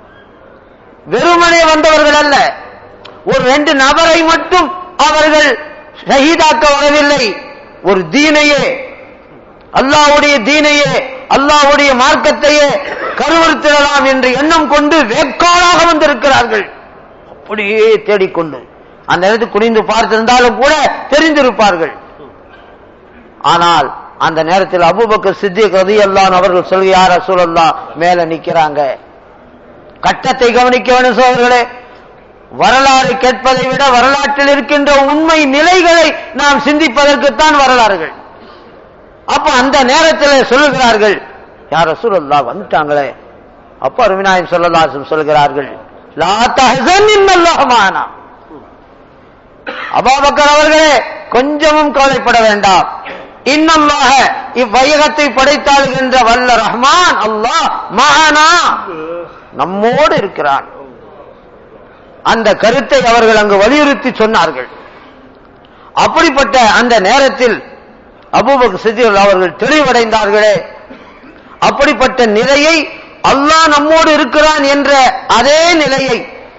வெறுமனே வந்தவர்கள் அல்ல ஒரு ரெண்டு நபரை மட்டும் அவர்கள் ஷஹீதாக்க வரவில்லை ஒரு தீனையே அல்லாஹ்வுடைய தீனையே அல்லாஹ்வுடைய மார்க்கத்தையே கருவறுத்திடலாம் என்று எண்ணம் கொண்டு வேட்காளாக வந்திருக்கிறார்கள் அப்படியே தேடிக்கொண்டு அந்த நேரத்தில் குனிந்து பார்த்திருந்தாலும் கூட தெரிந்திருப்பார்கள் ஆனால் அந்த நேரத்தில் அபூபக்கர் சித்திக் ரதியல்லான் அவர்கள் சொல்கிறார் ரசூலல்லா மேல நிக்கிறாங்க கட்டத்தை கவனிக்க வேண்டும் சோதர்களே வரலாறு கேட்பதை விட வரலாற்றில் இருக்கின்ற உண்மை நிலைகளை நாம் சிந்திப்பதற்குத்தான் வரலாறுகள் அப்ப அந்த நேரத்தில் சொல்லுகிறார்கள் யார் ரசூலல்லா வந்துட்டாங்களே அப்ப அருவிநாயகம் சொல்லலாசம் சொல்கிறார்கள் லா தஹசன் இன்னல்லாஹ் மஅனா. அபாபக்கர் அவர்களே கொஞ்சமும் கவலைப்பட வேண்டாம் இன்னல்லாக இவ்வையகத்தை படைத்தாளுகின்ற வல்ல ரஹ்மான் அல்லாஹ் மகானா நம்மோடு இருக்கிறான் அந்த கருத்தை அவர்கள் அங்கு வலியுறுத்தி சொன்னார்கள் அப்படிப்பட்ட அந்த நேரத்தில் அபூபக்கர் சித்திகள் அவர்கள் தெளிவடைந்தார்களே அப்படிப்பட்ட நிலையை அல்லாஹ் நம்மோடு இருக்கிறான் என்ற அதே நிலையை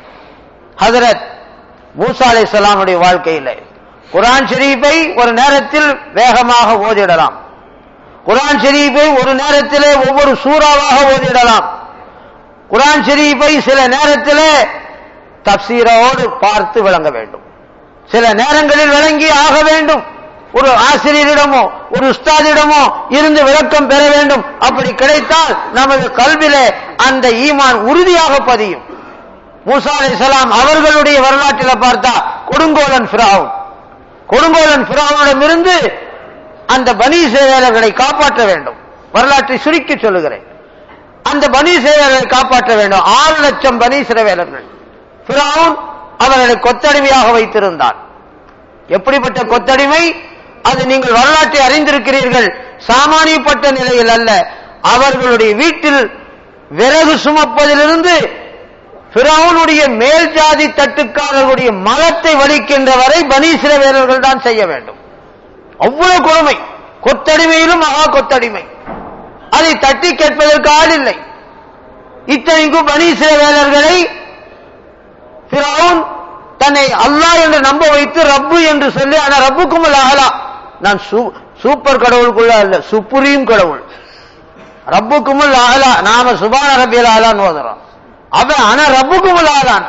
ஹதரத் மூசா அலைஹிஸ்ஸலாமுடைய வாழ்க்கையிலே குர்ஆன் ஷரீஃபை ஒரு நேரத்தில் வேகமாக ஓதிடலாம் குர்ஆன் ஷரீஃபை ஒரு நேரத்திலே ஒவ்வொரு சூறாவாக ஓதிடலாம் குர்ஆன் ஷரீஃபை சில நேரத்திலே தப்சீரோடு பார்த்து விளங்க வேண்டும் சில நேரங்களில் விளங்கி ஆக வேண்டும் ஒரு ஆசிரியரிடமோ ஒரு உஸ்தாதிடமோ இருந்து விளக்கம் பெற வேண்டும் அப்படி கிடைத்தால் நமது கல்விலே அந்த ஈமான் உறுதியாக பதியும் மூசா அலைஹிஸ்ஸலாம் அவர்களுடைய வரலாற்றில் பார்த்தா கொடுங்கோலன் ஃபிரௌன் கொடுங்கோலன் பிராவனிடமிருந்து அந்த பனி சேவையாளர்களை காப்பாற்ற வேண்டும் வரலாற்றை சுருக்கி சொல்லுகிறேன் அந்த பனி சேவையாளர்களை காப்பாற்ற வேண்டும் ஆறு லட்சம் பனி சிறவேலர்கள் பிராவுன் அவர்களை கொத்தடிமையாக வைத்திருந்தான் எப்படிப்பட்ட கொத்தடிமை அது நீங்கள் வரலாற்றை அறிந்திருக்கிறீர்கள் சாமானியப்பட்ட நிலையில் அல்ல அவர்களுடைய வீட்டில் விறகு சுமப்பதிலிருந்து பிறவுனுடைய மேல் ஜாதி தட்டுக்காரர்களுடைய மலத்தை வலிக்கின்ற வரை பனீசிர வீரர்கள் தான் செய்ய வேண்டும் அவ்வளவு கொடுமை கொத்தடிமையிலும் மகா கொத்தடிமை அதை தட்டி கேட்பதற்கு ஆள் இல்லை இத்தனைக்கும் பனீசிர வேலர்களை பிறவுன் தன்னை அல்லாஹ் என்று நம்ப வைத்து ரப்பு என்று சொல்லி ஆனா ரப்புக்கும் அலா நான் சூப்பர் கடவுளுக்குள்ள அல்ல சுப்ரீம் கடவுள் ரப்புக்கும் ஆலா நாம சுபான ரபியல் ஆலான்னு ஓதுறோம் அவன் ஆனா ரப்புக்கும் ஆலான்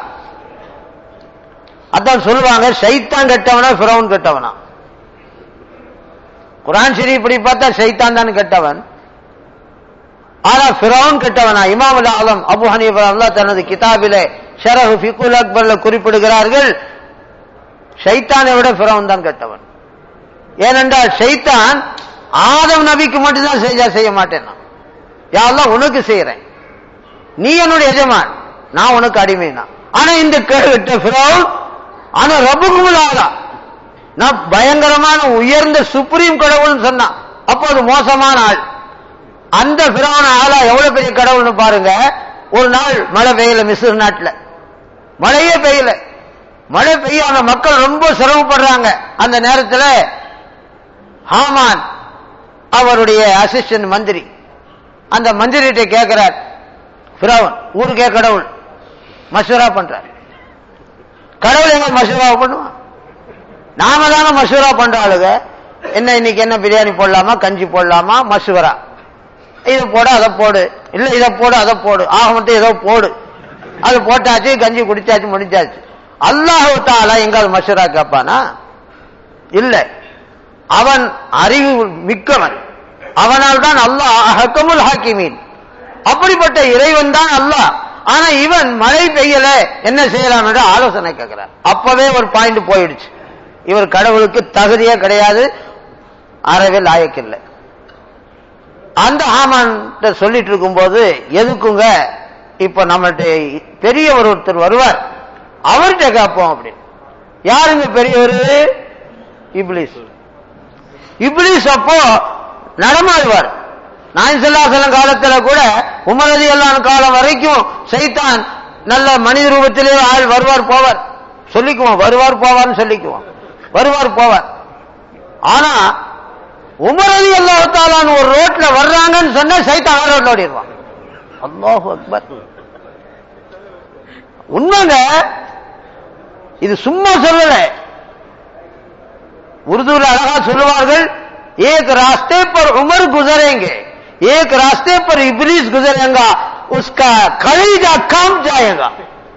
அதான் சொல்லுவாங்க சைத்தான் கெட்டவனா பிறவன் கெட்டவனா குரான் சரி இப்படி பார்த்தா சைத்தான் தான் கெட்டவன் ஆனா பிறவன் கெட்டவனா இமாமுல் ஆலம் அபு ஹனீஃபா அல்லாஹ் தனது கிதாபிலே ஷரஹு ஃபிகுல் அக்பர்ல குறிப்பிடுகிறார்கள் ஷைத்தானை விட பிறவன் தான் கெட்டவன் ஏனென்றால் ஷைத்தான் ஆதம் நபிக்கு மட்டும்தான் செஞ்சா செய்ய மாட்டேன் நான் யாரெல்லாம் உனக்கு செய்யறேன் நீ என்னுடைய எஜமான் நான் உனக்கு அடிமைனா ஆனா இந்த கேட்ட பிறவன் ஆனா ரபுகுமுலாதா நான் பயங்கரமான உயர்ந்த சுப்ரீம் கடவுள்னு சொன்னான் அப்போ அது மோசமான ஆள் அந்த பிறவன ஆளா எவ்வளவு பெரிய கடவுள்னு பாருங்க ஒரு நாள் மழை பெய்யல மிஸ்ர் நாட்டுல மழையே பெய்யல மழை பெய்யாம மக்கள் ரொம்ப சிரமப்படுறாங்க அந்த நேரத்தில் ஹாமான் அவருடைய அசிஸ்டன்ட் மந்திரி அந்த மந்திரிகிட்ட கேட்கிறார் பிறவன் ஊருக்கே கடவுள் மசூரா பண்றார் கடவுள் எங்க மசூரா பண்ணுவான் நாம தானே மசூரா பண்ற ஆளுங்க என்ன இன்னைக்கு என்ன பிரியாணி போடலாமா கஞ்சி போடலாமா மசூரா இதை போடு அதை போடு இல்ல இதை போடு அதை போடு ஆக மட்டும் ஏதோ போடு அது போட்டாச்சு கஞ்சி குடிச்சாச்சு முடிச்சாச்சு அல்லாஹு தாலா எங்காவது மசூரா கேட்பானா இல்ல அவன் அறிவு மிக்கவன் அவனால் தான் அல்லாஹ் ஹக்கமுல் ஹாக்கிமீன் அப்படிப்பட்ட இறைவன் தான் அல்லாஹ் ஆனா இவன் மழை பெய்யல என்ன செய்யலாம் என்று ஆலோசனை கேட்கிறார் அப்பவே ஒரு பாயிண்ட் போயிடுச்சு இவர் கடவுளுக்கு தகுதியே கிடையாது அறவே லாயக்கில்லை அந்த ஆமான் சொல்லிட்டு இருக்கும்போது எதுக்குங்க இப்ப நம்மள்ட்ட பெரியவர் ஒருத்தர் வருவார் அவர்கிட்ட கேட்போம் அப்படின்னு யாருங்க பெரியவர் இப்ளிஸ் இப்ளிஸ் அப்போ நடமாடுவார் நாயசல்லாசலம் காலத்துல கூட உமரதி எல்லாம் காலம் வரைக்கும் சைத்தான் நல்ல மனித ரூபத்திலே ஆள் வருவார் போவார் சொல்லிக்குவோம் வருவார் போவார்னு சொல்லிக்குவோம் வருவார் போவார் ஆனா உமரதி அல்லாஹாலான்னு ஒரு ரோட்ல வர்றாங்கன்னு சொன்னா சைத்தான் ரோட்ல ஓடிடுவான் அல்லாஹு அக்பர் உண்மைங்க இது சும்மா சொல்லல உருதுல அழகா சொல்லுவார்கள் एक रास्ते पर उमर गुजरेंगे एक रास्ते पर इबलीस गुजरेगा उसका कलेजा काम जाएगा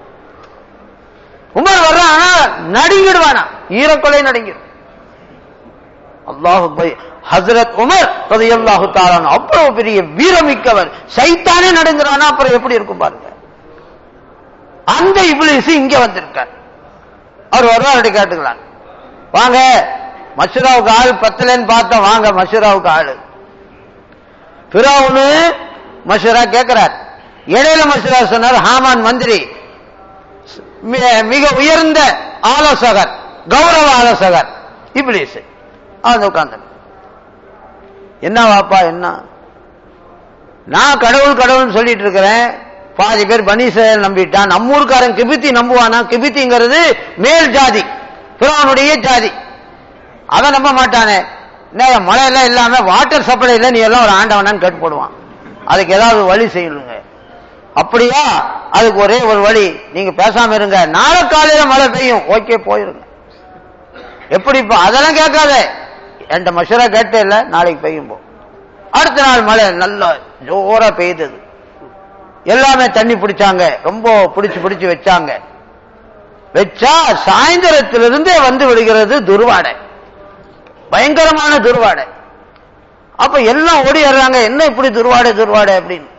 உமர் வர்றானா நடுங்கிடுவானா ஈரக்கொலை நடுங்கிடும் அல்லாஹு ஹசரத் உமர் ரதியல்லாஹு தாலான் அவ்வளவு பெரிய வீரமிக்கவர் சைத்தானே நடுங்கிறானா அப்புறம் எப்படி இருக்கும் பாருங்க அந்த இபிலிஸ் இங்க வந்திருக்கார் அவர் வருவார் கேட்டுக்கலாம் வாங்க மஷூராவுக்கு ஆள் பத்தலன்னு பார்த்தோம் வாங்க மஷூராவுக்கு ஆளு பிறவுனு மஷூரா கேட்கிறார் இடையில மஷூரா சொன்னார் ஹாமான் மந்திரி மிக உயர்ந்த ஆலோசகர் கௌரவ ஆலோசகர் இப்ளீஸ் அது உட்கார்ந்து என்ன வாப்பா என்ன நான் கடவுள் கடவுள் சொல்லிட்டு இருக்கிறேன் பாதி பேர் பனீசேல் நம்பிட்டான் நம்ம ஊருக்காரன் கிபித்தி நம்புவானா கிபித்திங்கிறது மேல் ஜாதி பிறவனுடைய ஜாதி அவன் நம்ப மாட்டானே மழை எல்லாம் இல்லாம வாட்டர் சப்ளை இல்லை நீ எல்லாம் ஒரு ஆண்டவனான்னு கேட்டு போடுவான் அதுக்கு ஏதாவது வழி செய்யணுங்க அப்படியா அதுக்கு ஒரே ஒரு வழி நீங்க பேசாம இருங்க நாளை காலையில மழை பெய்யும் ஓகே போயிருங்க எப்படி அதெல்லாம் கேட்காத என்கிட்ட மஷரா கேட்டே இல்ல நாளைக்கு பெய்யும் போ அடுத்த நாள் மழை நல்லா ஜோரா பெய்தது எல்லாமே தண்ணி பிடிச்சாங்க ரொம்ப பிடிச்சு பிடிச்சு வச்சாங்க வச்சா சாயந்தரத்திலிருந்தே வந்து விடுகிறது துர்வாடை பயங்கரமான துர்வாடை அப்ப எல்லாம் ஓடிடுறாங்க என்ன இப்படி துர்வாடை துர்வாடை அப்படின்னு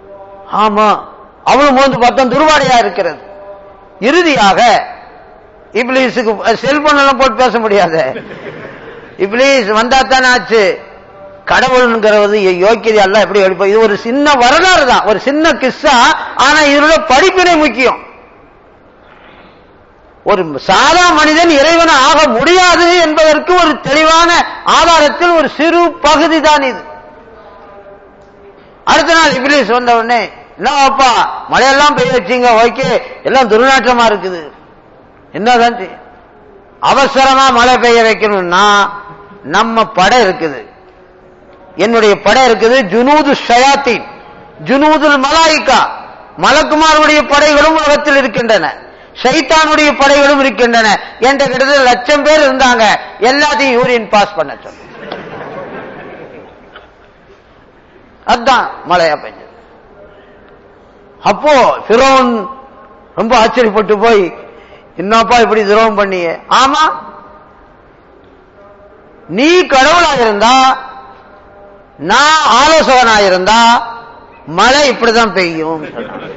ஆமா அவளும் மோந்து பார்த்தா துர்வாடையா இருக்கிறது இறுதியாக இப்லீஸுக்கு செல்போன் எல்லாம் போட்டு பேச முடியாது இப்லீஸ் வந்தா தானே ஆச்சு கடவுள்ங்கிறது யோக்கியதை எல்லாம் எப்படி எடுப்போம் இது ஒரு சின்ன வரலாறு தான் ஒரு சின்ன கிஸ்ஸா ஆனா இதோட படிப்பினை முக்கியம் ஒரு சாதா மனிதன் இறைவன் ஆக முடியாது என்பதற்கு ஒரு தெளிவான ஆதாரத்தில் ஒரு சிறு பகுதி தான் இது அடுத்த நாள் இப்லீஸ் வந்த உடனே என்னப்பா மழையெல்லாம் பெய்ய வச்சீங்க ஓகே எல்லாம் துர்நாற்றமா இருக்குது என்னதான் செய்ய? அவசரமா மழை பெய்ய வைக்கணும்னா நம்ம படை இருக்குது என்னுடைய படை இருக்குது ஜுனூது ஷயாத்தீன் ஜுனூதுல் மலாயிகா மலக்குமாருடைய படைகளும் உலகத்தில் இருக்கின்றன ஷைத்தானுடைய படைகளும் இருக்கின்றன என்ற கிட்டத்தட்ட லட்சம் பேர் இருந்தாங்க எல்லாத்தையும் யூரின் பாஸ் பண்ண சொன்ன அதான் மழையா பெஞ்சது அப்போ ஃபிரோன் ரொம்ப ஆச்சரியப்பட்டு போய் என்னப்பா இப்படி துரோகம் பண்ணிய ஆமா நீ கடவுளாக இருந்தா நான் ஆலோசகனா இருந்தா மழை இப்படிதான் பெய்யும் சொன்னான்.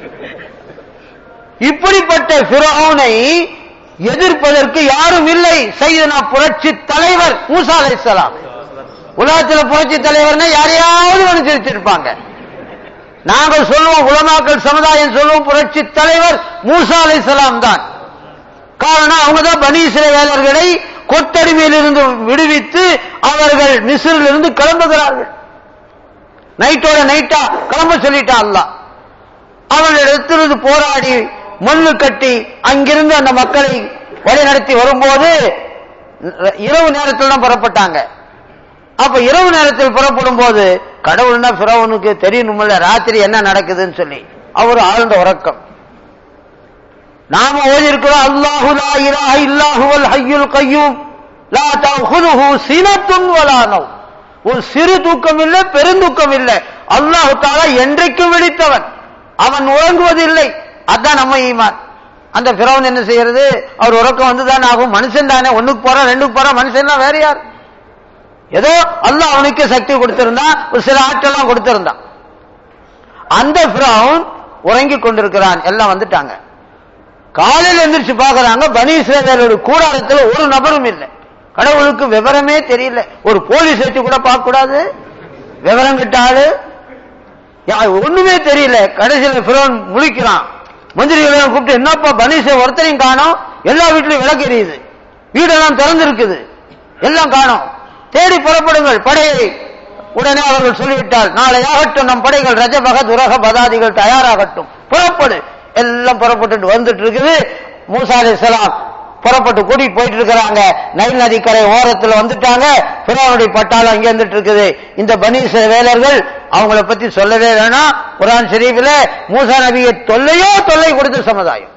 இப்படிப்பட்ட பிறவுனை எதிர்ப்பதற்கு யாரும் இல்லை செய்தனா புரட்சி தலைவர் மூசா அலைஹிஸ்ஸலாம் உலகத்தில் புரட்சி தலைவர்னா யாரையாவது அனுசரிச்சிருப்பாங்க நாங்கள் சொல்லுவோம் உலமாக்கள் சமுதாயம் சொல்லுவோம் புரட்சி தலைவர் மூசா அலைஹிஸ்ஸலாம் தான் காரணம் அவங்க தான் பனி இஸ்ரவேலர்களை கொத்தடிமையிலிருந்து விடுவித்து அவர்கள் மிஸ்ரிலிருந்து கிளம்புகிறார்கள் நைட்டோட நைட்டா கிளம்ப சொல்லிட்டா அல்லாஹ் அவர்களிடத்திலிருந்து போராடி மண்ணு கட்டி அங்கிருந்து அந்த மக்களை வழிநடத்தி வரும்போது இரவு நேரத்தில் தான் புறப்பட்டாங்க அப்ப இரவு நேரத்தில் புறப்படும் போது கடவுள்னா பிறவனுக்கு தெரியணும்ல ராத்திரி என்ன நடக்குதுன்னு சொல்லி அவர் ஆழ்ந்த உறக்கம் நாம ஓதி இருக்கிறோம் அல்லாஹு லா இலாஹ இல்லாஹுவல் ஹய்யுல் கய்யூம் லா தஅஹுதுஹு சினத்துன் வலா நௌம் ஒரு சிறு தூக்கம் இல்லை பெருந்தூக்கம் இல்லை அல்லாஹு தாலா என்றைக்கும் விழித்தவன் அவன் உறங்குவதில்லை அதான் நம்ம ஈமான் அந்த பிறவன் என்ன செய்யறது அவர் உறக்கம் வந்துதான் ஆகும் மனுஷன் தானே ஒண்ணுக்கு போறான் ரெண்டுக்கு போறான் மனுஷன் வேற யார் ஏதோ அல்லாஹ் அவனுக்கு சக்தி கொடுத்திருந்தான் ஒரு சில ஆற்றெல்லாம் கொடுத்திருந்தான் அந்த பிரவுன் உறங்கி கொண்டிருக்கிறான் எல்லாம் வந்துட்டாங்க காலையில் எந்திரிச்சு பார்க்கறாங்க பனி இஸ்ரவேலோட கூடாரத்தில் ஒரு நபரும் இல்லை கடவுளுக்கு விவரமே தெரியல ஒரு போலீஸ் வச்சு கூட பார்க்க கூடாது விவரம் கிட்டாது ஒண்ணுமே தெரியல கடைசியில் பிறவன் முழிக்கிறான் மந்திரிகளை கூப்பிட்டு என்னப்பா பனீச ஒருத்தரையும் காணோம் எல்லா வீட்லயும் விளக்கு எரியுது வீடெல்லாம் திறந்திருக்குது எல்லாம் காணோம் தேடி புறப்படுங்கள் படையை உடனே அவர்கள் சொல்லிவிட்டால் நாளை ஆகட்டும் நம் படைகள் ரஜபக துரக பதாதிகள் தயாராகட்டும் புறப்படு எல்லாம் புறப்பட்டு வந்துட்டு இருக்குது மூசா அலைஹிஸ்ஸலாம் புறப்பட்டு கூட்டிட்டு போயிட்டு இருக்கிறாங்க நைல் நதிக்கரை ஓரத்துல வந்துட்டாங்க பிறவனுடைய பட்டாளம் அங்க வந்துட்டு இருக்குது இந்த பனீச வேலர்கள் அவங்கள பத்தி சொல்லவே வேணாம் குரான் ஷரீஃபில் மூசா நபியை தொல்லையோ தொல்லை கொடுத்த சமுதாயம்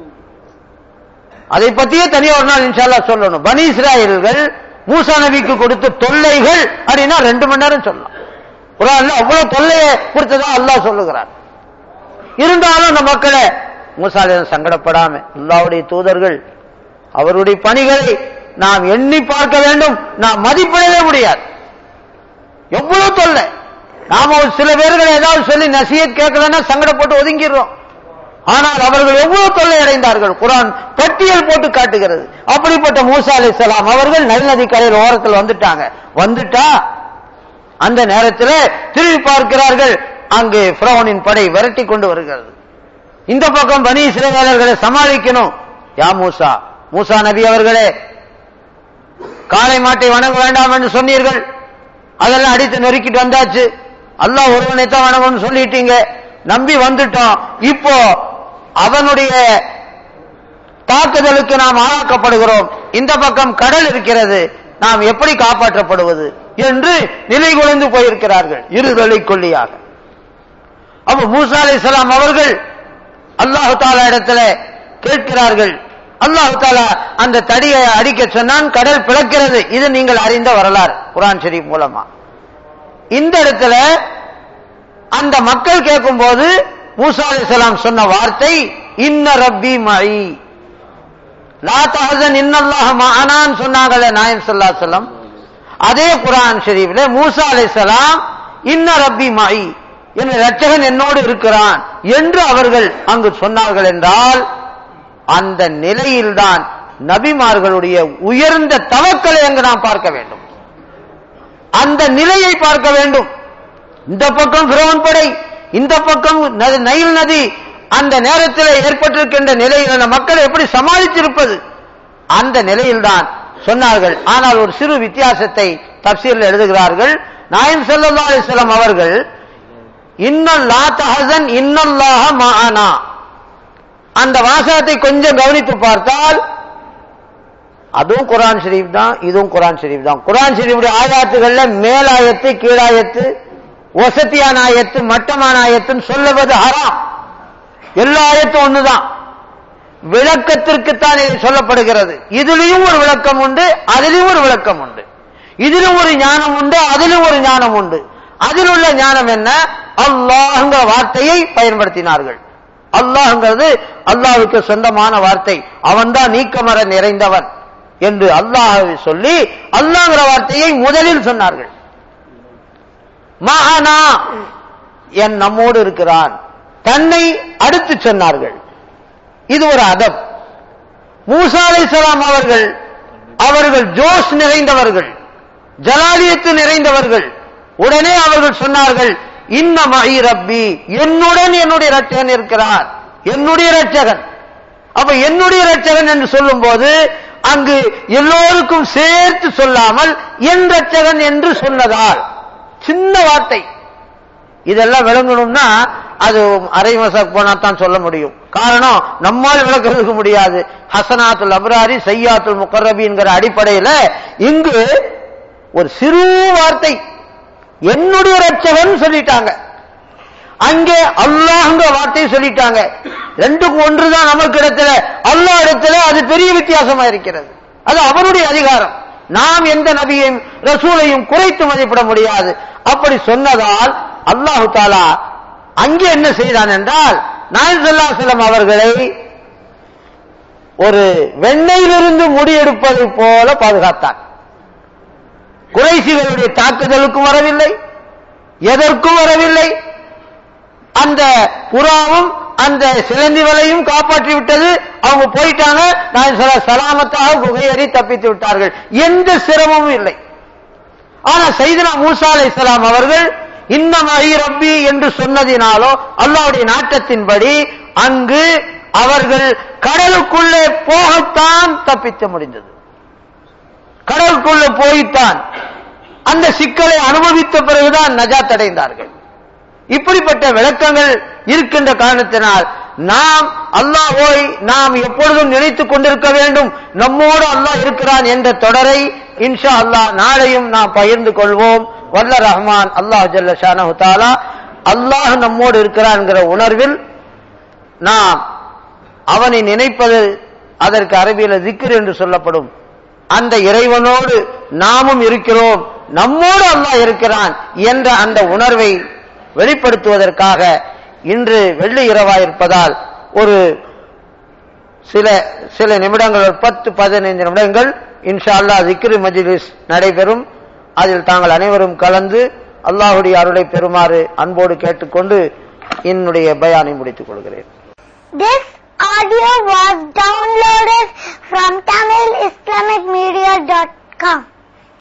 அதை பத்தியே தனியா ஒரு நாள் இன்ஷால்லா சொல்லணும் பனி இஸ்ராயல்கள் மூசா நபிக்கு கொடுத்த தொல்லைகள் அப்படின்னா ரெண்டு மணி நேரம் சொல்லலாம் குரான்ல அவ்வளவு தொல்லையை கொடுத்ததா அல்லாஹ் சொல்லுகிறார் இருந்தாலும் அந்த மக்களை மூசாலிடம் சங்கடப்படாம அல்லாவுடைய தூதர்கள் அவருடைய பணிகளை நாம் எண்ணி பார்க்க வேண்டும் நாம் மதிப்பிடவே முடியாது எவ்வளவு தொல்லை நாம ஒரு சில பேர்களை ஏதாவது சொல்லி நசியத் கேட்கலன்னா சங்கடப்பட்டு ஒதுங்கிடுறோம் ஆனால் அவர்கள் எவ்வளவு தொல்லை அடைந்தார்கள் குரான் பட்டியல் போட்டு காட்டுகிறது அப்படிப்பட்ட மூசா அலி அவர்கள் நல் நதி கரையில் ஓரத்தில் வந்துட்டாங்க வந்துட்டா அந்த நேரத்தில் திரும்பி பார்க்கிறார்கள் அங்கு பிரௌனின் படை விரட்டி கொண்டு வருகிறது இந்த பக்கம் பனி இஸ்ரவேலர்களை சமாளிக்கணும் யா மூசா மூசா நபி அவர்களே காளை மாட்டை வணங்க வேண்டாம் என்று சொன்னீர்கள் அதெல்லாம் அடித்து நெருக்கிட்டு வந்தாச்சு அல்லாஹ் ஒருவனை தான் வணங்கணும்னு சொல்லிட்டீங்க நம்பி வந்துட்டோம் இப்போ அவனுடைய தாக்குதலுக்கு நாம் ஆளாக்கப்படுகிறோம் இந்த பக்கம் கடல் இருக்கிறது நாம் எப்படி காப்பாற்றப்படுவது என்று நிலை குலைந்து போயிருக்கிறார்கள் இருதலை கொல்லியாக அப்ப மூசா அலி அவர்கள் அல்லாஹு தாலா இடத்துல கேட்கிறார்கள் அல்லாஹு தாலா அந்த தடியை அடிக்க சொன்னான் கடல் பிளக்கிறது இது நீங்கள் அறிந்த வரலாறு குரான் ஷரீப் மூலமா இந்த இடத்துல அந்த மக்கள் கேட்கும் போது மூசா அலிசலாம் சொன்ன வார்த்தை இன்ன ரப்பி மழி லா தஹசன் இன்னல்லாஹ் மஅனான் சொன்னாங்களே நாயம் ஸல்லல்லாஹு அலைஹி வஸல்லம் அதே குர்ஆன் ஷரீஃப்ல மூசா அலைஹிஸ்ஸலாம் இன்ன ரப்பி மழி என் ரட்சகன் என்னோடு இருக்கிறான் என்று அவர்கள் அங்கு சொன்னார்கள் என்றால் அந்த நிலையில்தான் நபிமார்களுடைய உயர்ந்த தவக்கலை அங்கு நாம் பார்க்க வேண்டும் அந்த நிலையை பார்க்க வேண்டும் இந்த பக்கம் பிரவன் படை இந்த பக்கம் நதி- நைல் நதி அந்த நேரத்தில் ஏற்பட்டிருக்கின்ற நிலையில் அந்த மக்களை எப்படி சமாளித்திருப்பது அந்த நிலையில்தான் சொன்னார்கள் ஆனால் ஒரு சிறு வித்தியாசத்தை தப்சீரில் எழுதுகிறார்கள் நாயம் ஸல்லல்லாஹு அலைஹி வஸல்லம் அவர்கள் இன்னல்லா தஹசன் இன்னல்லாஹ மஅனா அந்த வாசகத்தை கொஞ்சம் கவனித்து பார்த்தால் அதுவும் குரான் ஷரீஃப் தான் இதுவும் குரான் ஷரீஃப் தான் குரான் ஷரீஃபுடைய ஆயாத்துகள்ல மேலாயத்து கீழாயத்து வசத்தியான ஆயத்து மட்டமான ஆயத்துன்னு சொல்லுவது ஹராம் எல்லா ஆயத்தும் ஒண்ணுதான் விளக்கத்திற்குத்தான் இது சொல்லப்படுகிறது இதுலயும் ஒரு விளக்கம் உண்டு அதிலும் ஒரு விளக்கம் உண்டு இதிலும் ஒரு ஞானம் உண்டு அதிலும் ஒரு ஞானம் உண்டு அதில் உள்ள ஞானம் என்ன அல்லாஹ்ங்கிற வார்த்தையை பயன்படுத்தினார்கள் அல்லாஹ்ங்கிறது அல்லாஹ்வுக்கு சொந்தமான வார்த்தை அவன்தான் நீக்கமர நிறைந்தவன் என்று அல்லாஹ்வை சொல்லி அல்லாஹ்ங்கிற வார்த்தையை முதலில் சொன்னார்கள் மகனா என் நம்மோடு இருக்கிறான் தன்னை அடுத்து சொன்னார்கள் இது ஒரு அதப் மூசா அலைஹிஸ்ஸலாம் அவர்கள் அவர்கள் ஜோஷ் நிறைந்தவர்கள் ஜலாலியத்து நிறைந்தவர்கள் உடனே அவர்கள் சொன்னார்கள் இன்ன மஹி ரப்பி என்னுடன் என்னுடைய ரட்சகன் இருக்கிறார் என்னுடைய ரட்சகன் அப்ப என்னுடைய ரட்சகன் என்று சொல்லும்போது அங்கு எல்லோருக்கும் சேர்த்து சொல்லாமல் என் ரட்சகன் என்று சொன்னதால் சின்ன வார்த்தை இதெல்லாம் விளங்கணும்னா அது அரை மசாக் போனா தான் சொல்ல முடியும் காரணம் நம்மால் விளக்கிறதுக்கு முடியாது ஹசனாத்துல் அப்ராரி சையாத்துல் முகரபிங்கிற அடிப்படையில இங்கு ஒரு சிறு வார்த்தை என்னுடைய ரட்சகன் சொல்லிட்டாங்க அங்கே அல்லாஹ்ங்கிற வார்த்தையை சொல்லிட்டாங்க ரெண்டுக்கும் ஒன்றுதான் நமக்கு இடத்துல அல்லாஹ் இடத்துல அது பெரிய வித்தியாசமா இருக்கிறது அது அவருடைய அதிகாரம் நாம் எந்த நபியையும் ரசூலையும் குறைத்து மதிப்பிட முடியாது அப்படி சொன்னதால் அல்லாஹு தாலா அங்கே என்ன செய்தான் என்றால் நாயன் செல்லம் அவர்களை ஒரு வெண்ணெயிலிருந்து முடியெடுப்பதை போல பாதுகாத்தான் குறைசிகளுடைய தாக்குதலுக்கும் வரவில்லை எதற்கும் வரவில்லை அந்த புறாவும் அந்த சிலந்தி வலையும் காப்பாற்றி விட்டது அவங்க போயிட்டாங்க நான் சொல்ல சலாமத்தாக குகையறி தப்பித்து விட்டார்கள் எந்த சிரமமும் இல்லை ஆனா சைதனா மூசா அலைஹிஸ்ஸலாம் அவர்கள் இன்னமஹி ரப்பி என்று சொன்னதினாலோ அல்லாஹ்வுடைய நாட்டத்தின்படி அங்கு அவர்கள் கடலுக்குள்ளே போகத்தான் தப்பிக்க முடிந்தது கடலுக்குள்ளே போய்த்தான் அந்த சிக்கலை அனுபவித்த பிறகுதான் நஜாத் அடைந்தார்கள் இப்படிப்பட்ட விளக்கங்கள் இருக்கின்ற காரணத்தினால் நாம் அல்லாஹ்வை நாம் எப்பொழுதும் நினைத்துக் கொண்டிருக்க வேண்டும் நம்மோடு அல்லாஹ் இருக்கிறான் என்ற தொடரை இன்ஷா அல்லாஹ் நாளையும் நாம் பகிர்ந்து கொள்வோம் வல்ல ரஹ்மான் அல்லாஹ் ஜல்ல ஷானஹு தஆலா அல்லாஹ் நம்மோடு இருக்கிறான் என்கிற உணர்வில் நாம் அவனை நினைப்பது அதற்கு அரபியில திக்ர் என்று சொல்லப்படும் அந்த இறைவனோடு நாமும் இருக்கிறோம் நம்மோடு அல்லாஹ் இருக்கிறான் என்ற அந்த உணர்வை வெளிப்படுத்துவதற்காக இன்று வெள்ளி இரவாயிருப்பதால் ஒரு சில சில நிமிடங்கள் ஒரு பத்து பதினைந்து நிமிடங்கள் இன்ஷா அல்லாஹ் திக்ரு மஜ்லிஸ் நடைபெறும் அதில் தாங்கள் அனைவரும் கலந்து அல்லாஹுடைய அருளை பெறுமாறு அன்போடு கேட்டுக்கொண்டு என்னுடைய பயானை முடித்துக் கொள்கிறேன் This audio was downloaded from TamilIslamicMedia.com.